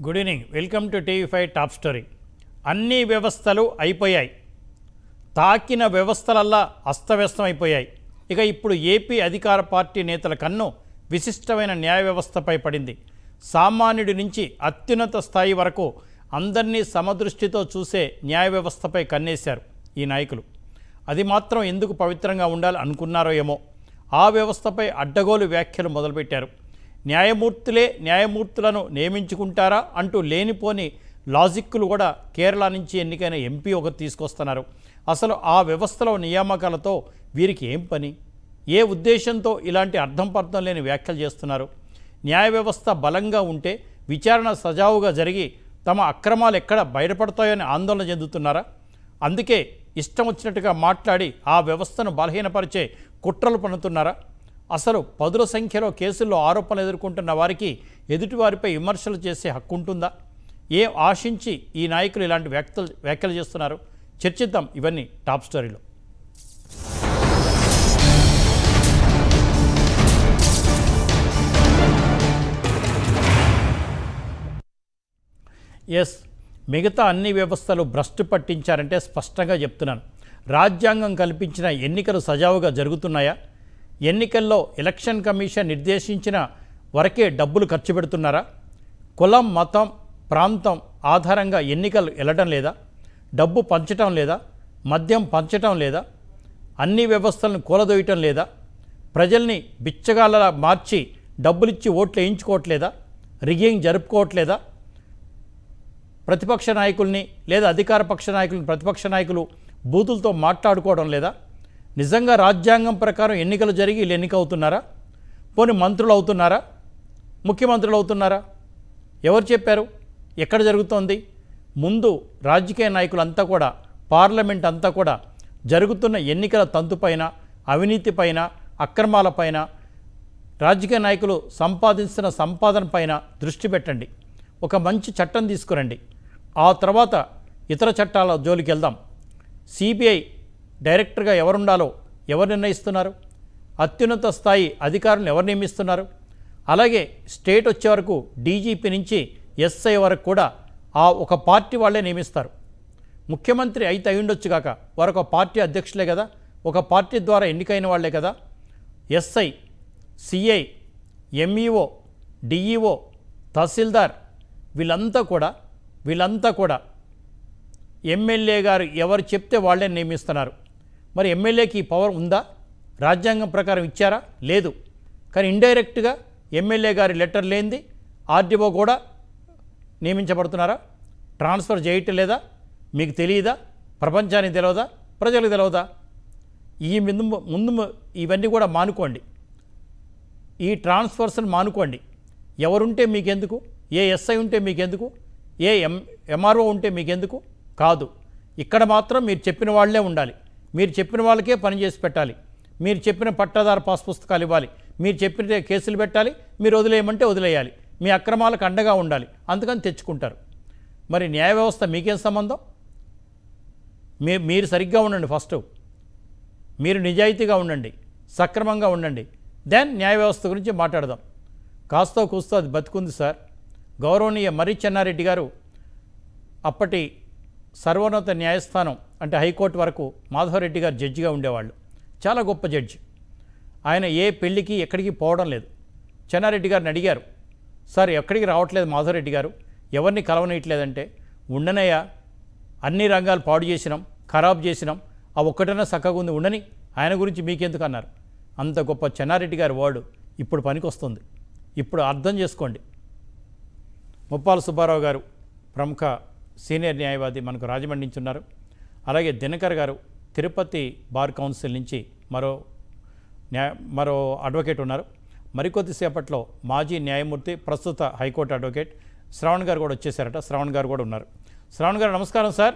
Good evening welcome to TV five top story అన్ని వ్యవస్థలు అయిపోయాయి తాకిన వ్యవస్థలల్లా అస్తవ్యస్తం అయిపోయాయి ఇక ఇప్పుడు ఏపీ అధికార పార్టీ నేతల కన్ను విశిష్టమైన న్యాయ వ్యవస్థపై పడింది సామాన్యుడి నుంచి అత్యున్నత స్థాయి వరకు అందరినీ సమదృష్టితో చూసే న్యాయ వ్యవస్థపై కన్నేశారు ఈ నాయకులు అది మాత్రం ఎందుకు పవిత్రంగా ఉండాలి అనుకున్నారో ఏమో ఆ వ్యవస్థపై అడ్డగోలు వ్యాఖ్యలు మొదలుపెట్టారు న్యాయమూర్తులే న్యాయమూర్తులను నియమించుకుంటారా అంటూ లేనిపోని లాజిక్కులు కూడా కేరళ నుంచి ఎన్నికైన ఎంపీ ఒకరు తీసుకొస్తున్నారు అసలు ఆ వ్యవస్థలో నియామకాలతో వీరికి ఏం పని ఏ ఉద్దేశంతో ఇలాంటి అర్థం పర్థం లేని వ్యాఖ్యలు చేస్తున్నారు న్యాయ వ్యవస్థ బలంగా ఉంటే విచారణ సజావుగా జరిగి తమ అక్రమాలు ఎక్కడ బయటపడతాయని ఆందోళన చెందుతున్నారా అందుకే ఇష్టం వచ్చినట్టుగా మాట్లాడి ఆ వ్యవస్థను బలహీనపరిచే కుట్రలు పన్నుతున్నారా అసలు పదుల సంఖ్యలో కేసుల్లో ఆరోపణలు ఎదుర్కొంటున్న వారికి ఎదుటివారిపై విమర్శలు చేసే హక్కు ఉంటుందా ఏ ఆశించి ఈ నాయకులు ఇలాంటి వ్యాఖ్యలు వ్యాఖ్యలు చేస్తున్నారు చర్చిద్దాం ఇవన్నీ టాప్ స్టోరీలో ఎస్ మిగతా అన్ని వ్యవస్థలు భ్రష్టు పట్టించారంటే స్పష్టంగా చెప్తున్నాను రాజ్యాంగం కల్పించిన ఎన్నికలు సజావుగా జరుగుతున్నాయా ఎన్నికల్లో ఎలక్షన్ కమిషన్ నిర్దేశించిన వరకే డబ్బులు ఖర్చు పెడుతున్నారా కులం మతం ప్రాంతం ఆధారంగా ఎన్నికలు వెళ్ళడం లేదా డబ్బు పంచటం లేదా మద్యం పంచటం లేదా అన్ని వ్యవస్థలను కూలదోయటం లేదా ప్రజల్ని బిచ్చగాళ్ళలా మార్చి డబ్బులిచ్చి ఓట్లు వేయించుకోవట్లేదా రిగింగ్ జరుపుకోవట్లేదా ప్రతిపక్ష నాయకుల్ని లేదా అధికార పక్ష నాయకులను ప్రతిపక్ష నాయకులు బూతులతో మాట్లాడుకోవడం లేదా నిజంగా రాజ్యాంగం ప్రకారం ఎన్నికలు జరిగి వీళ్ళు ఎన్నిక అవుతున్నారా పోనీ మంత్రులు అవుతున్నారా ముఖ్యమంత్రులు అవుతున్నారా ఎవరు చెప్పారు ఎక్కడ జరుగుతోంది ముందు రాజకీయ నాయకులంతా కూడా పార్లమెంట్ అంతా కూడా జరుగుతున్న ఎన్నికల తంతుపైన అవినీతిపైన అక్రమాలపైన రాజకీయ నాయకులు సంపాదించిన సంపాదన పైన దృష్టి పెట్టండి ఒక మంచి చట్టం తీసుకురండి ఆ తర్వాత ఇతర చట్టాల జోలికి వెళ్దాం సిబిఐ డైరెక్టర్గా ఎవరుండాలో ఎవరు నిర్ణయిస్తున్నారు అత్యున్నత స్థాయి అధికారులను ఎవరు నియమిస్తున్నారు అలాగే స్టేట్ వచ్చే వరకు డీజీపీ నుంచి ఎస్ఐ వరకు కూడా ఆ ఒక పార్టీ వాళ్ళే నియమిస్తారు ముఖ్యమంత్రి అయితే అయి ఉండొచ్చు కాక వారు ఒక పార్టీ అధ్యక్షులే కదా ఒక పార్టీ ద్వారా ఎన్నికైన వాళ్ళే కదా SI CI MEO DEO tahsildar వీళ్ళంతా కూడా వీళ్ళంతా కూడా ఎమ్మెల్యే గారు ఎవరు చెప్తే వాళ్ళే నియమిస్తున్నారు మరి ఎమ్మెల్యేకి ఈ పవర్ ఉందా రాజ్యాంగం ప్రకారం ఇచ్చారా లేదు కానీ ఇండైరెక్ట్గా ఎమ్మెల్యే గారి లెటర్ లేనిది ఆర్డీఓ కూడా నియమించబడుతున్నారా ట్రాన్స్ఫర్ చేయటం లేదా మీకు తెలియదా ప్రపంచానికి తెలియదా ప్రజలకు తెలియదా ఈ ముందు ముందు ఇవన్నీ కూడా మానుకోండి ఈ ట్రాన్స్ఫర్స్ని మానుకోండి ఎవరుంటే మీకెందుకు ఏ ఎస్ఐ ఉంటే మీకెందుకు ఏ ఎం ఎంఆర్ఓ ఉంటే మీకెందుకు కాదు ఇక్కడ మాత్రం మీరు చెప్పిన వాళ్ళే ఉండాలి మీరు చెప్పిన వాళ్ళకే పని చేసి పెట్టాలి మీరు చెప్పిన పట్టాదారు పాస్ పుస్తకాలు ఇవ్వాలి మీరు చెప్పిన కేసులు పెట్టాలి మీరు వదిలేయమంటే వదిలేయాలి మీ అక్రమాలకు అండగా ఉండాలి అందుకని తెచ్చుకుంటారు మరి న్యాయ వ్యవస్థ మీకేం సంబంధం మీ మీరు సరిగ్గా ఉండండి ఫస్ట్ మీరు నిజాయితీగా ఉండండి సక్రమంగా ఉండండి దెన్ న్యాయ వ్యవస్థ గురించి మాట్లాడదాం కాస్తో కూస్తో అది బతుకుంది సార్ గౌరవనీయ మర్రి చెన్నారెడ్డి గారు అప్పటి సర్వోన్నత న్యాయస్థానం అంటే హైకోర్టు వరకు మాధవరెడ్డి గారు జడ్జిగా ఉండేవాళ్ళు చాలా గొప్ప జడ్జి ఆయన ఏ పెళ్ళికి ఎక్కడికి పోవడం లేదు చెన్నారెడ్డి గారిని అడిగారు సార్ ఎక్కడికి రావట్లేదు మాధవరెడ్డి గారు ఎవరిని కలవనీయట్లేదంటే ఉండనయ్యా అన్ని రంగాలు పాడు చేసినాం ఖరాబ్ చేసినాం ఆ ఒక్కటైనా చక్కగా ఉంది ఉండని ఆయన గురించి మీకెందుకు అన్నారు అంత గొప్ప చెన్నారెడ్డి గారి వర్డ్ ఇప్పుడు పనికొస్తుంది ఇప్పుడు అర్థం చేసుకోండి ముప్పాల సుబ్బారావు గారు ప్రముఖ సీనియర్ న్యాయవాది మనకు రాజమండ్రి నుంచి ఉన్నారు అలాగే దినకర్ గారు తిరుపతి బార్ కౌన్సిల్ నుంచి మరో న్యాయ మరో అడ్వకేట్ ఉన్నారు మరికొద్దిసేపట్లో మాజీ న్యాయమూర్తి ప్రస్తుత హైకోర్టు అడ్వకేట్ శ్రవణ్ గారు కూడా వచ్చేసారట శ్రవణ్ గారు కూడా ఉన్నారు శ్రవణ్ గారు నమస్కారం సార్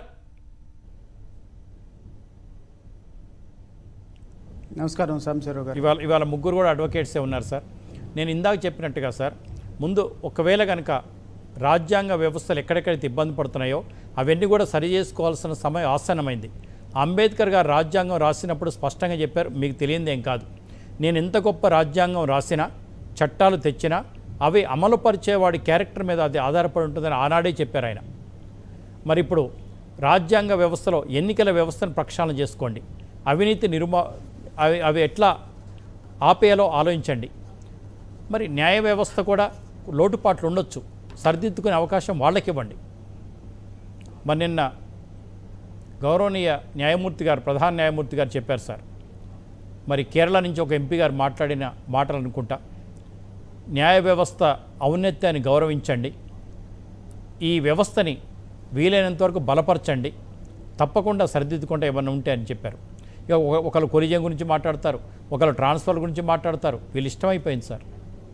నమస్కారం సాంబశివరావు గారు ఇవాళ ఇవాళ ముగ్గురు కూడా అడ్వకేట్సే ఉన్నారు సార్ నేను ఇందాక చెప్పినట్టుగా సార్ ముందు ఒకవేళ కనుక రాజ్యాంగ వ్యవస్థలు ఎక్కడెక్కడైతే ఇబ్బంది పడుతున్నాయో అవన్నీ కూడా సరి చేసుకోవాల్సిన సమయం ఆసన్నమైంది అంబేద్కర్ గారు రాజ్యాంగం రాసినప్పుడు స్పష్టంగా చెప్పారు మీకు తెలియంది ఏం కాదు నేను ఎంత గొప్ప రాజ్యాంగం రాసినా చట్టాలు తెచ్చినా అవి అమలుపరిచేవాడి క్యారెక్టర్ మీద అది ఆధారపడి ఉంటుందని ఆనాడే చెప్పారు ఆయన మరి ఇప్పుడు రాజ్యాంగ వ్యవస్థలో ఎన్నికల వ్యవస్థను ప్రక్షాళన చేసుకోండి అవినీతి నిరుమా అవి అవి ఎట్లా ఆపేయాలో ఆలోచించండి మరి న్యాయ వ్యవస్థ కూడా లోటుపాట్లు ఉండొచ్చు సరిదిద్దుకునే అవకాశం వాళ్ళకి ఇవ్వండి మరి నిన్న గౌరవనీయ న్యాయమూర్తి గారు ప్రధాన న్యాయమూర్తి గారు చెప్పారు సార్ మరి కేరళ నుంచి ఒక ఎంపీ గారు మాట్లాడిన మాటలు అనుకుంటా న్యాయ వ్యవస్థ ఔన్నత్యాన్ని గౌరవించండి ఈ వ్యవస్థని వీలైనంత వరకు బలపరచండి తప్పకుండా సరిదిద్దుకుంటే ఏమన్నా ఉంటే అని చెప్పారు ఇక ఒక- ఒకళ్ళు కొలిజం గురించి మాట్లాడతారు ఒకళ్ళు ట్రాన్స్ఫర్ గురించి మాట్లాడతారు వీళ్ళు ఇష్టమైపోయింది సార్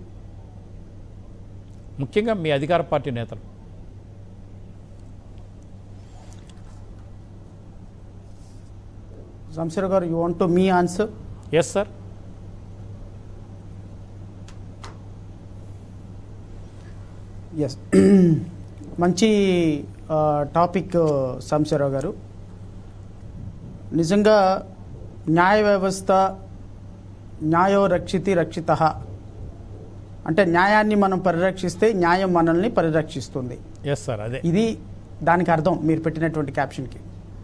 ముఖ్యంగా మీ అధికార పార్టీ నేతలు Samsirao garu you want to me answer yes sir yes మంచి ఆ, టాపిక్ సంశీరావు గారు నిజంగా న్యాయ వ్యవస్థ న్యాయో రక్షితి రక్షిత అంటే న్యాయాన్ని మనం పరిరక్షిస్తే న్యాయం మనల్ని పరిరక్షిస్తుంది ఎస్ సార్ అదే ఇది దానికి అర్థం మీరు పెట్టినటువంటి క్యాప్షన్కి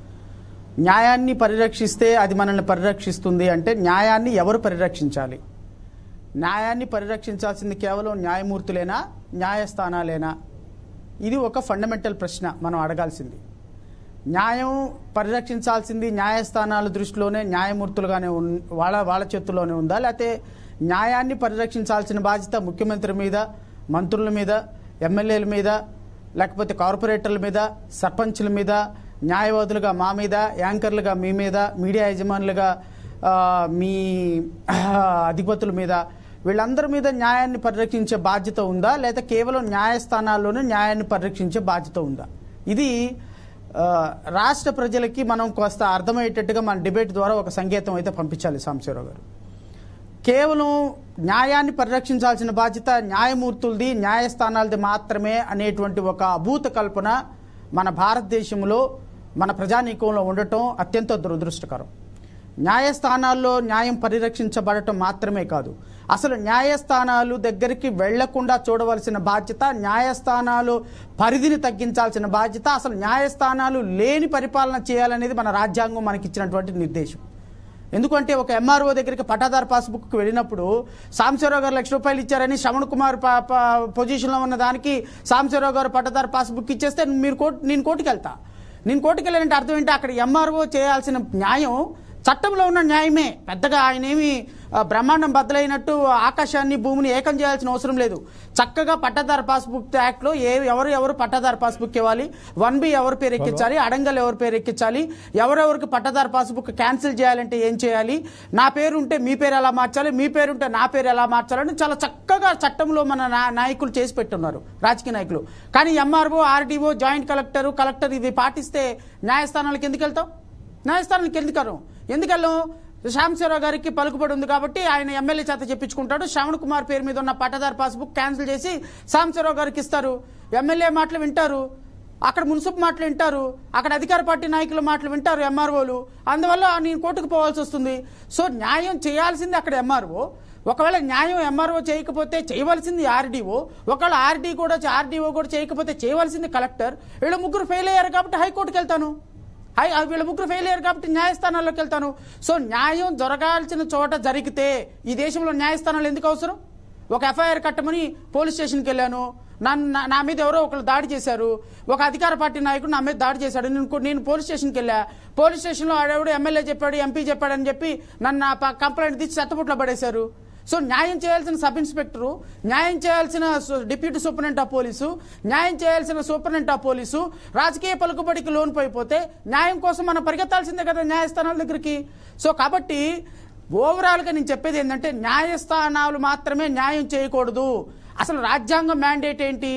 న్యాయాన్ని పరిరక్షిస్తే అది మనల్ని పరిరక్షిస్తుంది అంటే న్యాయాన్ని ఎవరు పరిరక్షించాలి న్యాయాన్ని పరిరక్షించాల్సింది కేవలం న్యాయమూర్తులేనా న్యాయస్థానాలేనా ఇది ఒక ఫండమెంటల్ ప్రశ్న మనం అడగాల్సింది న్యాయం పరిరక్షించాల్సింది న్యాయస్థానాల దృష్టిలోనే న్యాయమూర్తులుగానే ఉన్ వాళ్ళ వాళ్ళ చేతుల్లోనే ఉందా లేకపోతే న్యాయాన్ని పరిరక్షించాల్సిన బాధ్యత ముఖ్యమంత్రి మీద మంత్రుల మీద ఎమ్మెల్యేల మీద లేకపోతే కార్పొరేటర్ల మీద సర్పంచ్ల మీద న్యాయవాదులుగా మా మీద యాంకర్లుగా మీ మీద మీడియా యజమానులుగా ఆ, మీ అధిపతుల మీద వీళ్ళందరి మీద న్యాయాన్ని పరిరక్షించే బాధ్యత ఉందా లేదా కేవలం న్యాయస్థానాల్లోనే న్యాయాన్ని పరిరక్షించే బాధ్యత ఉందా ఇది ఆ, రాష్ట్ర ప్రజలకి మనం కాస్త అర్థమయ్యేటట్టుగా మన డిబేట్ ద్వారా ఒక సంకేతం అయితే పంపించాలి సాంబశివరావు గారు కేవలం న్యాయాన్ని పరిరక్షించాల్సిన బాధ్యత న్యాయమూర్తులది న్యాయస్థానాలది మాత్రమే అనేటువంటి ఒక అభూత కల్పన మన భారతదేశంలో మన ప్రజానీకంలో ఉండటం అత్యంత దురదృష్టకరం న్యాయస్థానాల్లో న్యాయం పరిరక్షించబడటం మాత్రమే కాదు అసలు న్యాయస్థానాలు దగ్గరికి వెళ్లకుండా చూడవలసిన బాధ్యత న్యాయస్థానాలు పరిధిని తగ్గించాల్సిన బాధ్యత అసలు న్యాయస్థానాలు లేని పరిపాలన చేయాలనేది మన రాజ్యాంగం మనకిచ్చినటువంటి నిర్దేశం ఎందుకంటే ఒక ఎంఆర్ఓ దగ్గరికి పట్టాదారు పాస్బుక్కి వెళ్ళినప్పుడు సాంబశివరావు గారు లక్ష రూపాయలు ఇచ్చారని శ్రవణ్ కుమార్ ప- ప- పొజిషన్లో ఉన్న దానికి సాంబశివరావు గారు పట్టాదారు పాస్బుక్ ఇచ్చేస్తే మీరు కోర్టు నేను కోర్టుకు వెళ్తా నేను కోర్టుకు వెళ్ళానంటే అర్థం ఏంటి అక్కడ ఎంఆర్ఓ చేయాల్సిన న్యాయం చట్టంలో ఉన్న న్యాయమే పెద్దగా ఆయన ఏమి ఆ, బ్రహ్మాండం బద్దలైనట్టు ఆకాశాన్ని భూమిని ఏకం చేయాల్సిన అవసరం లేదు చక్కగా పట్టాదారు పాస్బుక్ యాక్ట్లో ఏ ఎవరు ఎవరు పట్టాదారు పాస్బుక్ ఇవ్వాలి వన్ బి ఎవరి పేరు ఎక్కించాలి అడంగల్ ఎవరి పేరు ఎక్కించాలి ఎవరెవరికి పట్టాదారు పాస్బుక్ క్యాన్సిల్ చేయాలంటే ఏం చేయాలి నా పేరు ఉంటే మీ పేరు ఎలా మార్చాలి మీ పేరు ఉంటే నా పేరు ఎలా మార్చాలని చాలా చక్కగా చట్టంలో మన నా- నాయకులు చేసి పెట్టున్నారు రాజకీయ నాయకులు కానీ MRO RDO joint collector collector ఇది పాటిస్తే న్యాయస్థానాలకు ఎందుకు వెళ్తాం న్యాయస్థానానికి ఎందుకు వెళ్ళం ఎందుకు వెళ్ళం శ్యామశివరావు గారికి పలుకుబడి ఉంది కాబట్టి ఆయన ఎమ్మెల్యే చేత చెప్పించుకుంటాడు శ్రవణ్ కుమార్ పేరు మీద ఉన్న పట్టదారు పాస్బుక్ క్యాన్సిల్ చేసి సాంబశివరావు గారికి ఇస్తారు ఎమ్మెల్యే మాటలు వింటారు అక్కడ మున్సిపల్ మాటలు వింటారు అక్కడ అధికార పార్టీ నాయకుల మాటలు వింటారు ఎంఆర్ఓలు అందువల్ల నేను కోర్టుకు పోవాల్సి వస్తుంది సో న్యాయం చేయాల్సింది అక్కడ ఎంఆర్ఓ ఒకవేళ న్యాయం ఎంఆర్ఓ చేయకపోతే చేయవలసింది ఆర్డీఓ ఒకవేళ ఆర్డీ కూడా ఆర్డీఓ కూడా చేయకపోతే చేయవలసింది కలెక్టర్ వీళ్ళు ముగ్గురు ఫెయిల్ అయ్యారు కాబట్టి హైకోర్టుకి వెళ్తాను హై ఆ వీళ్ళ ముగ్గురు ఫెయిల్ అయ్యారు కాబట్టి న్యాయస్థానాల్లోకి వెళ్తాను సో న్యాయం జరగాల్సిన చోట జరిగితే ఈ దేశంలో న్యాయస్థానాలు ఎందుకు అవసరం ఒక ఎఫ్ఐఆర్ కట్టమని పోలీస్ స్టేషన్కి వెళ్ళాను నన్ను నా- నా మీద ఎవరో ఒకరు దాడి చేశారు ఒక అధికార పార్టీ నాయకుడు నా మీద దాడి చేశాడు నేను కో- నేను పోలీస్ స్టేషన్కి వెళ్ళా పోలీస్ స్టేషన్లో ఆడెవడు ఎమ్మెల్యే చెప్పాడు ఎంపీ చెప్పాడని చెప్పి నన్ను నా ప- కంప్లైంట్ తీసి చెత్తపుట్లో పడేశారు సో న్యాయం చేయాల్సిన సబ్ ఇన్స్పెక్టరు న్యాయం చేయాల్సిన సు- డిప్యూటీ సూపరింటెండెంట్ ఆఫ్ పోలీసు న్యాయం చేయాల్సిన సూపరింటెండెంట్ ఆఫ్ పోలీసు రాజకీయ పలుకుబడికి లోన్ పైపోతే న్యాయం కోసం మనం పరిగెత్తాల్సిందే కదా న్యాయస్థానాల దగ్గరికి సో కాబట్టి ఓవరాల్గా నేను చెప్పేది ఏంటంటే న్యాయస్థానాలు మాత్రమే న్యాయం చేయకూడదు అసలు రాజ్యాంగం మ్యాండేట్ ఏంటి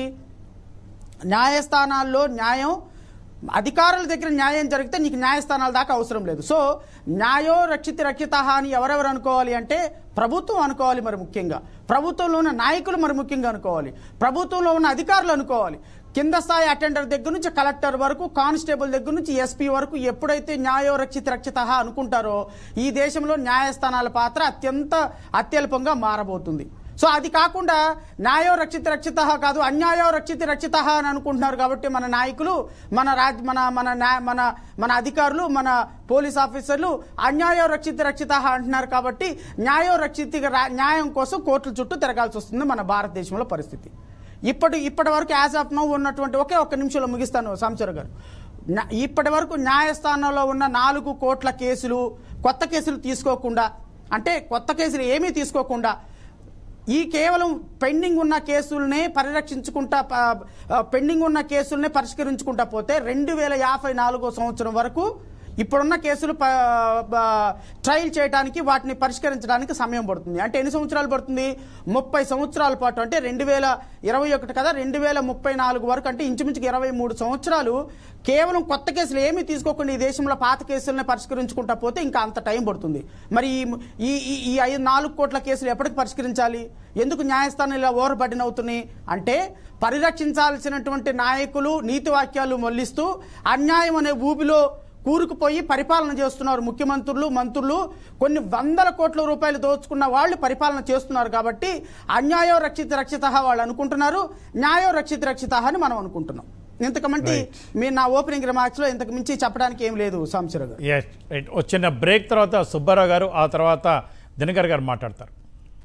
న్యాయస్థానాల్లో న్యాయం అధికారుల దగ్గర న్యాయం జరిగితే నీకు న్యాయస్థానాల దాకా అవసరం లేదు సో న్యాయో రక్షిత రక్షిత అని ఎవరెవరు అనుకోవాలి అంటే ప్రభుత్వం అనుకోవాలి మరి ముఖ్యంగా ప్రభుత్వంలో ఉన్న నాయకులు మరి ముఖ్యంగా అనుకోవాలి ప్రభుత్వంలో ఉన్న అధికారులు అనుకోవాలి కింద స్థాయి అటెండర్ దగ్గర నుంచి కలెక్టర్ వరకు కానిస్టేబుల్ దగ్గర నుంచి ఎస్పీ వరకు ఎప్పుడైతే న్యాయో రక్షిత రక్షిత అనుకుంటారో ఈ దేశంలో న్యాయస్థానాల పాత్ర అత్యంత అత్యల్పంగా మారబోతుంది సో అది కాకుండా న్యాయో రక్షిత రక్షిత కాదు అన్యాయో రక్షిత రక్షిత అని అనుకుంటున్నారు కాబట్టి మన నాయకులు మన రాజ్ మన మన న్యాయ- మన మన అధికారులు మన పోలీస్ ఆఫీసర్లు అన్యాయో రక్షిత రక్షిత అంటున్నారు కాబట్టి న్యాయో రక్షిత న్యాయం కోసం కోర్టుల చుట్టూ తిరగాల్సి వస్తుంది మన భారతదేశంలో పరిస్థితి ఇప్పటి ఇప్పటి వరకు యాజ్ ఆఫ్ నౌ ఉన్నటువంటి ఒకే ఒక్క నిమిషంలో ముగిస్తాను సాంబశివరావు గారు న- ఇప్పటి వరకు న్యాయస్థానంలో ఉన్న నాలుగు కోట్ల కేసులు కొత్త కేసులు తీసుకోకుండా అంటే కొత్త కేసులు ఏమీ తీసుకోకుండా ఈ కేవలం పెండింగ్ ఉన్న కేసుల్నే పరిరక్షించుకుంటా ప- ఆ, పెండింగ్ ఉన్న కేసుల్నే పరిష్కరించుకుంటా పోతే రెండు వేల యాభై నాలుగో సంవత్సరం వరకు ఇప్పుడున్న కేసులు ప- బ- ట్రయల్ చేయడానికి వాటిని పరిష్కరించడానికి సమయం పడుతుంది అంటే ఎన్ని సంవత్సరాలు పడుతుంది ముప్పై సంవత్సరాల పాటు అంటే రెండు వేల ఇరవై ఒకటి కదా రెండు వేల ముప్పై నాలుగు వరకు అంటే ఇంచుమించుకు ఇరవై మూడు సంవత్సరాలు కేవలం కొత్త కేసులు ఏమీ తీసుకోకుండా ఈ దేశంలో పాత కేసులనే పరిష్కరించుకుంటా పోతే ఇంకా అంత టైం పడుతుంది మరి ఈ- ఈ ఈ- ఈ ఐదు నాలుగు కోట్ల కేసులు ఎప్పటికి పరిష్కరించాలి ఎందుకు న్యాయస్థానం ఇలా ఓవర్బడిన్ అవుతున్నాయి అంటే పరిరక్షించాల్సినటువంటి నాయకులు నీతి వాక్యాలు మళ్లిస్తూ అన్యాయం అనే ఊబిలో కూరుకుపోయి పరిపాలన చేస్తున్నారు ముఖ్యమంత్రులు మంత్రులు కొన్ని వందల కోట్ల రూపాయలు దోచుకున్న వాళ్ళు పరిపాలన చేస్తున్నారు కాబట్టి అన్యాయం రక్షిత రక్షిత వాళ్ళు అనుకుంటున్నారు న్యాయం రక్షిత రక్షిత అని మనం అనుకుంటున్నాం ఇంతకమంటే Right. మీరు నా ఓపెనింగ్ రిమార్క్స్ లో ఇంతకు మించి చెప్పడానికి ఏం లేదు సాంబశివరావు గారు ఎస్ రైట్ వచ్చిన బ్రేక్ తర్వాత సుబ్బారావు గారు ఆ తర్వాత దినకర్ గారు మాట్లాడతారు